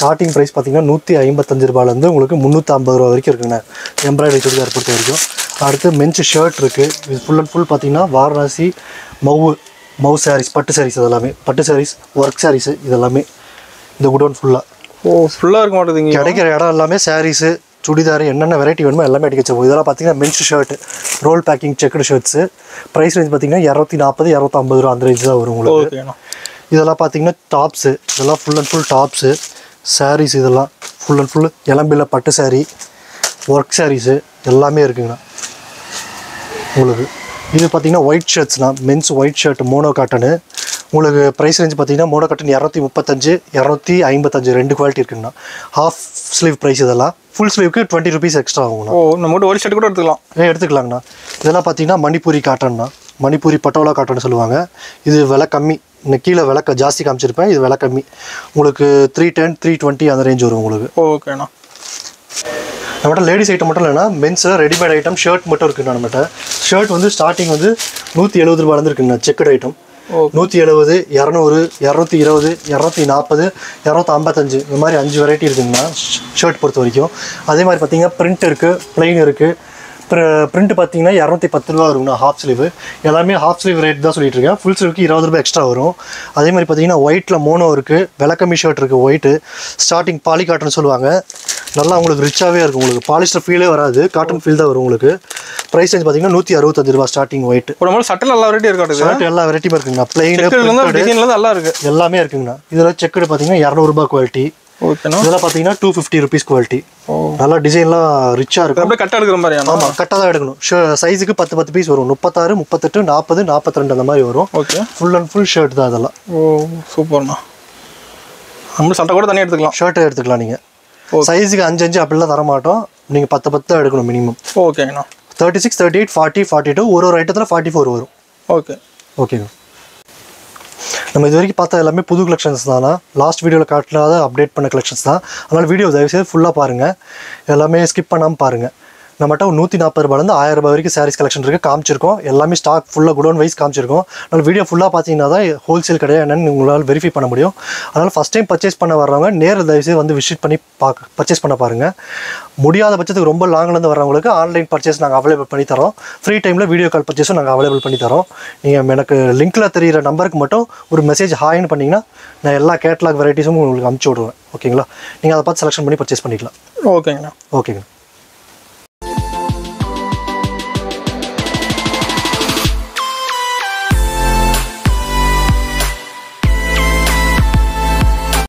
A: ஸ்டார்டிங் ப்ரைஸ் பார்த்தீங்கன்னா நூற்றி ஐம்பத்தஞ்சு ரூபாயிலேருந்து உங்களுக்கு முந்நூற்றி ஐம்பது ரூபா வரைக்கும் இருக்குங்க எம்ப்ராய்டரி சுடிதார் பொறுத்த வரைக்கும் அடுத்து மென்ஸ் ஷர்ட் இருக்குது இது ஃபுல் அண்ட் ஃபுல் பார்த்தீங்கன்னா வாரணாசி மவு மவு சாரீஸ் பட்டு சாரீஸ் இதெல்லாமே பட்டு சாரீஸ் ஒர்க் சாரீஸ் இதெல்லாமே இந்த குடோன் ஃபுல்லாக
B: ஓ ஃபுல்லாக இருக்க மாட்டேதுங்க
A: கிடைக்கிற இடம் எல்லாமே சாரீஸு சுடிதார் என்னென்ன வெரைட்டி வேணுமோ எல்லாமே அடிக்க வச்சிருப்போம் இதெல்லாம் பார்த்தீங்கன்னா men's shirt roll packing checked shirts price range பார்த்தீங்கன்னா இரநூத்தி நாற்பது இரநூத்தம்பது ரூபா அந்த ரேஞ்ச் தான் வரும் உங்களுக்கு
B: ஓகேண்ணா
A: இதெல்லாம் பார்த்தீங்கன்னா டாப்ஸு இதெல்லாம் full and full tops sarees இதெல்லாம் ஃபுல் அண்ட் ஃபுல் இளம்பில பட்டு saree ஒர்க் சாரீஸு எல்லாமே இருக்குங்கண்ணா உங்களுக்கு இது பார்த்தீங்கன்னா ஒயிட் ஷர்ட்ஸ்னா men's white shirt mono cotton உங்களுக்கு ப்ரைஸ் ரேஞ்ச் பார்த்தீங்கன்னா மோனோ காட்டன் இரநூத்தி முப்பத்தஞ்சு இரநூத்தி ஐம்பத்தஞ்சு ரெண்டு குவாலிட்டி இருக்குங்கண்ணா ஹாஃப் ஸ்லீவ் ப்ரைஸ் இதெல்லாம் ஃபுல் ஸ்லீவ்க்கு டுவெண்ட்டி ருபீஸ் எக்ஸ்ட்ரா ஆகுங்கண்ணா
B: ஓ நம்ம மட்டும் ஒரு ஷர்ட் கூட எடுத்துக்கலாம்
A: ஏ எடுத்துக்கலாங்கண்ணா இதெல்லாம் பார்த்தீங்கன்னா மணிப்பூரி காட்டன்னா மணிப்பூரி பட்டோலா காட்டன் சொல்லுவாங்க இது விலை கம்மி இன்னும் கீழே விலை க- ஜாஸ்தி காமிச்சிருப்பேன் இது விலை கம்மி உங்களுக்கு த்ரீ டென் த்ரீ டுவெண்ட்டி அந்த ரேஞ்ச் வரும் உங்களுக்கு
B: ஓகேண்ணா
A: நம்மகிட்ட லேடிஸ் ஐட்டம் மட்டும் இல்லைன்னா மென்ஸில் ரெடிமேட் ஐட்டம் ஷர்ட் மட்டும் இருக்குண்ணா நம்மகிட்ட ஷர்ட் வந்து ஸ்டார்டிங் வந்து நூற்றி எழுபது ரூபாயிலேருந்து இருக்குங்கண்ணா செக்குடு ஐட்டம்
B: ஓகே
A: நூற்றி எழுபது இரநூறு இரநூத்தி இருபது இரநூத்தி நாற்பது இரநூத்தி ஐம்பத்தஞ்சு இந்த மாதிரி அஞ்சு வெரைட்டி இருக்குங்கண்ணா ஷர்ட் பொறுத்த வரைக்கும் அதே மாதிரி பார்த்தீங்கன்னா பிரிண்ட் இருக்குது பிளெயின் இருக்குது பிரிண்ட் பார்த்தீங்கன்னா இரநூத்தி பத்து ரூபா வருங்கண்ணா ஹாஃப் ஸ்லீவ் எல்லாமே ஹாஃப் ஸ்லீவ் ரேட் தான் சொல்லிட்டு இருக்கேன் ஃபுல் ஸ்லீவ்க்கு இருபது ரூபாய் எக்ஸ்ட்ரா வரும் அதே மாதிரி பார்த்தீங்கன்னா ஒயிட்டில் மோனோ இருக்குது விளக்கம்மி ஷர்ட் இருக்குது ஒயிட்டு ஸ்டார்டிங் பாலி காட்டன் சொல்லுவாங்க நல்லா உங்களுக்கு ரிச்சாகவே இருக்கும் உங்களுக்கு பாலிஸ்டர் ஃபீலே வராது காட்டன் ஃபீல் தான் வரும் உங்களுக்கு ப்ரைஸ் ரேஞ்ச் பார்த்தீங்கன்னா நூற்றி அறுபத்தஞ்சு ரூபா ஸ்டார்டிங் ஒயிட்
B: ஒரு மாதிரி சட்டையில் எல்லா வெரைட்டி இருக்காட்டுது
A: ஷர்ட் எல்லா வெரைட்டியும் இருக்குங்கண்ணா பிளெயின்
B: செக்குலேருந்து டிசைன்லேருந்து நல்லா இருக்கு
A: எல்லாமே இருக்குங்கண்ணா இதில் செக்குடு பார்த்தீங்கன்னா இரநூறுபா குவாலிட்டி
B: ஓகேண்ணா
A: இதெல்லாம் பார்த்தீங்கன்னா டூ ஃபிஃப்டி ருபீஸ் குவாலிட்டி
B: ஓ
A: நல்லா டிசைன்லாம் ரிச்சாக இருக்கும்
B: அப்படியே கட்டாக எடுக்கிற மாதிரியாண்ணா
A: ஆமாம் கரெக்டாக தான் எடுக்கணும் சைஸுக்கு பத்து பத்து பீஸ் வரும் முப்பத்தாறு முப்பத்தெட்டு நாற்பது நாற்பத்தி ரெண்டு அந்த மாதிரி வரும்
B: okay
A: full and full shirt தான் அதெல்லாம்
B: ஓ சூப்பர்ண்ணா நம்ம சட்டை கூட தனியாக எடுத்துக்கலாம்
A: ஷர்ட்டை எடுத்துக்கலாம் நீங்கள்
B: Okay.
A: சைஸுக்கு அஞ்சு அஞ்சு அப்படிலாம் தர மாட்டோம் நீங்கள் பத்து பத்து தான் எடுக்கணும் மினிமம்
B: ஓகேங்கண்ணா
A: thirty six thirty eight forty forty two ஒரு ஒரு ஐட்டத்தில் ஃபார்ட்டி ஃபோர் வரும்
B: ஓகே
A: ஓகேங்க நம்ம இது வரைக்கும் பார்த்த எல்லாமே புது கலெக்ஷன்ஸ் தானா லாஸ்ட் வீடியோவில் காட்டினாத அப்டேட் பண்ண கலெக்ஷன்ஸ் தான் அதனால் வீடியோ தயவுசெய்து ஃபுல்லாக பாருங்கள் எல்லாமே ஸ்கிப் பண்ணாமல் பாருங்கள் நம்மகிட்ட ஒரு நூற்றி நாற்பது ரூபாயிலேருந்து ஆயிரம் ரூபாய் வரைக்கும் சாரீஸ் கலெக்ஷன் இருக்குது காமிச்சிருக்கோம் எல்லாமே ஸ்டாக் ஃபுல்லாக குடோன் வைஸ் காமிச்சிருக்கோம் அதனால் வீடியோ ஃபுல்லாக பார்த்தீங்கன்னா தான் ஹோல்சேல் கிடையாது என்னன்னு உங்களால் வெரிஃபை பண்ண முடியும் அதனால் ஃபஸ்ட் டைம் பர்ச்சேஸ் பண்ண வர்றவங்க நேரில் தயவுசெய்து வந்து விசிட் பண்ணி பார்க்க பர்ச்சேஸ் பண்ண பாருங்கள் முடியாத பட்சத்துக்கு ரொம்ப லாங்லேருந்து வர்றவங்களுக்கு ஆன்லைன் பர்ச்சேஸ் நாங்கள் அவைலபிள் பண்ணி தரோம் ஃப்ரீ டைமில் வீடியோ கால் பர்ச்சேஸும் நாங்கள் அவைலபிள் பண்ணி தரோம் நீங்கள் எனக்கு லிங்க்கில் தெரியிற நம்பருக்கு மட்டும் ஒரு மெசேஜ் ஹாய்னு பண்ணிங்கன்னா நான் எல்லா கேட்லாக் வெரைட்டிஸும் உங்களுக்கு அமுச்சு விடுவேன் ஓகேங்களா நீங்கள் அதை பார்த்து செலெக்ஷன் பண்ணி பர்ச்சேஸ் பண்ணிக்கலாம்
B: ஓகேங்கண்ணா
A: ஓகேங்க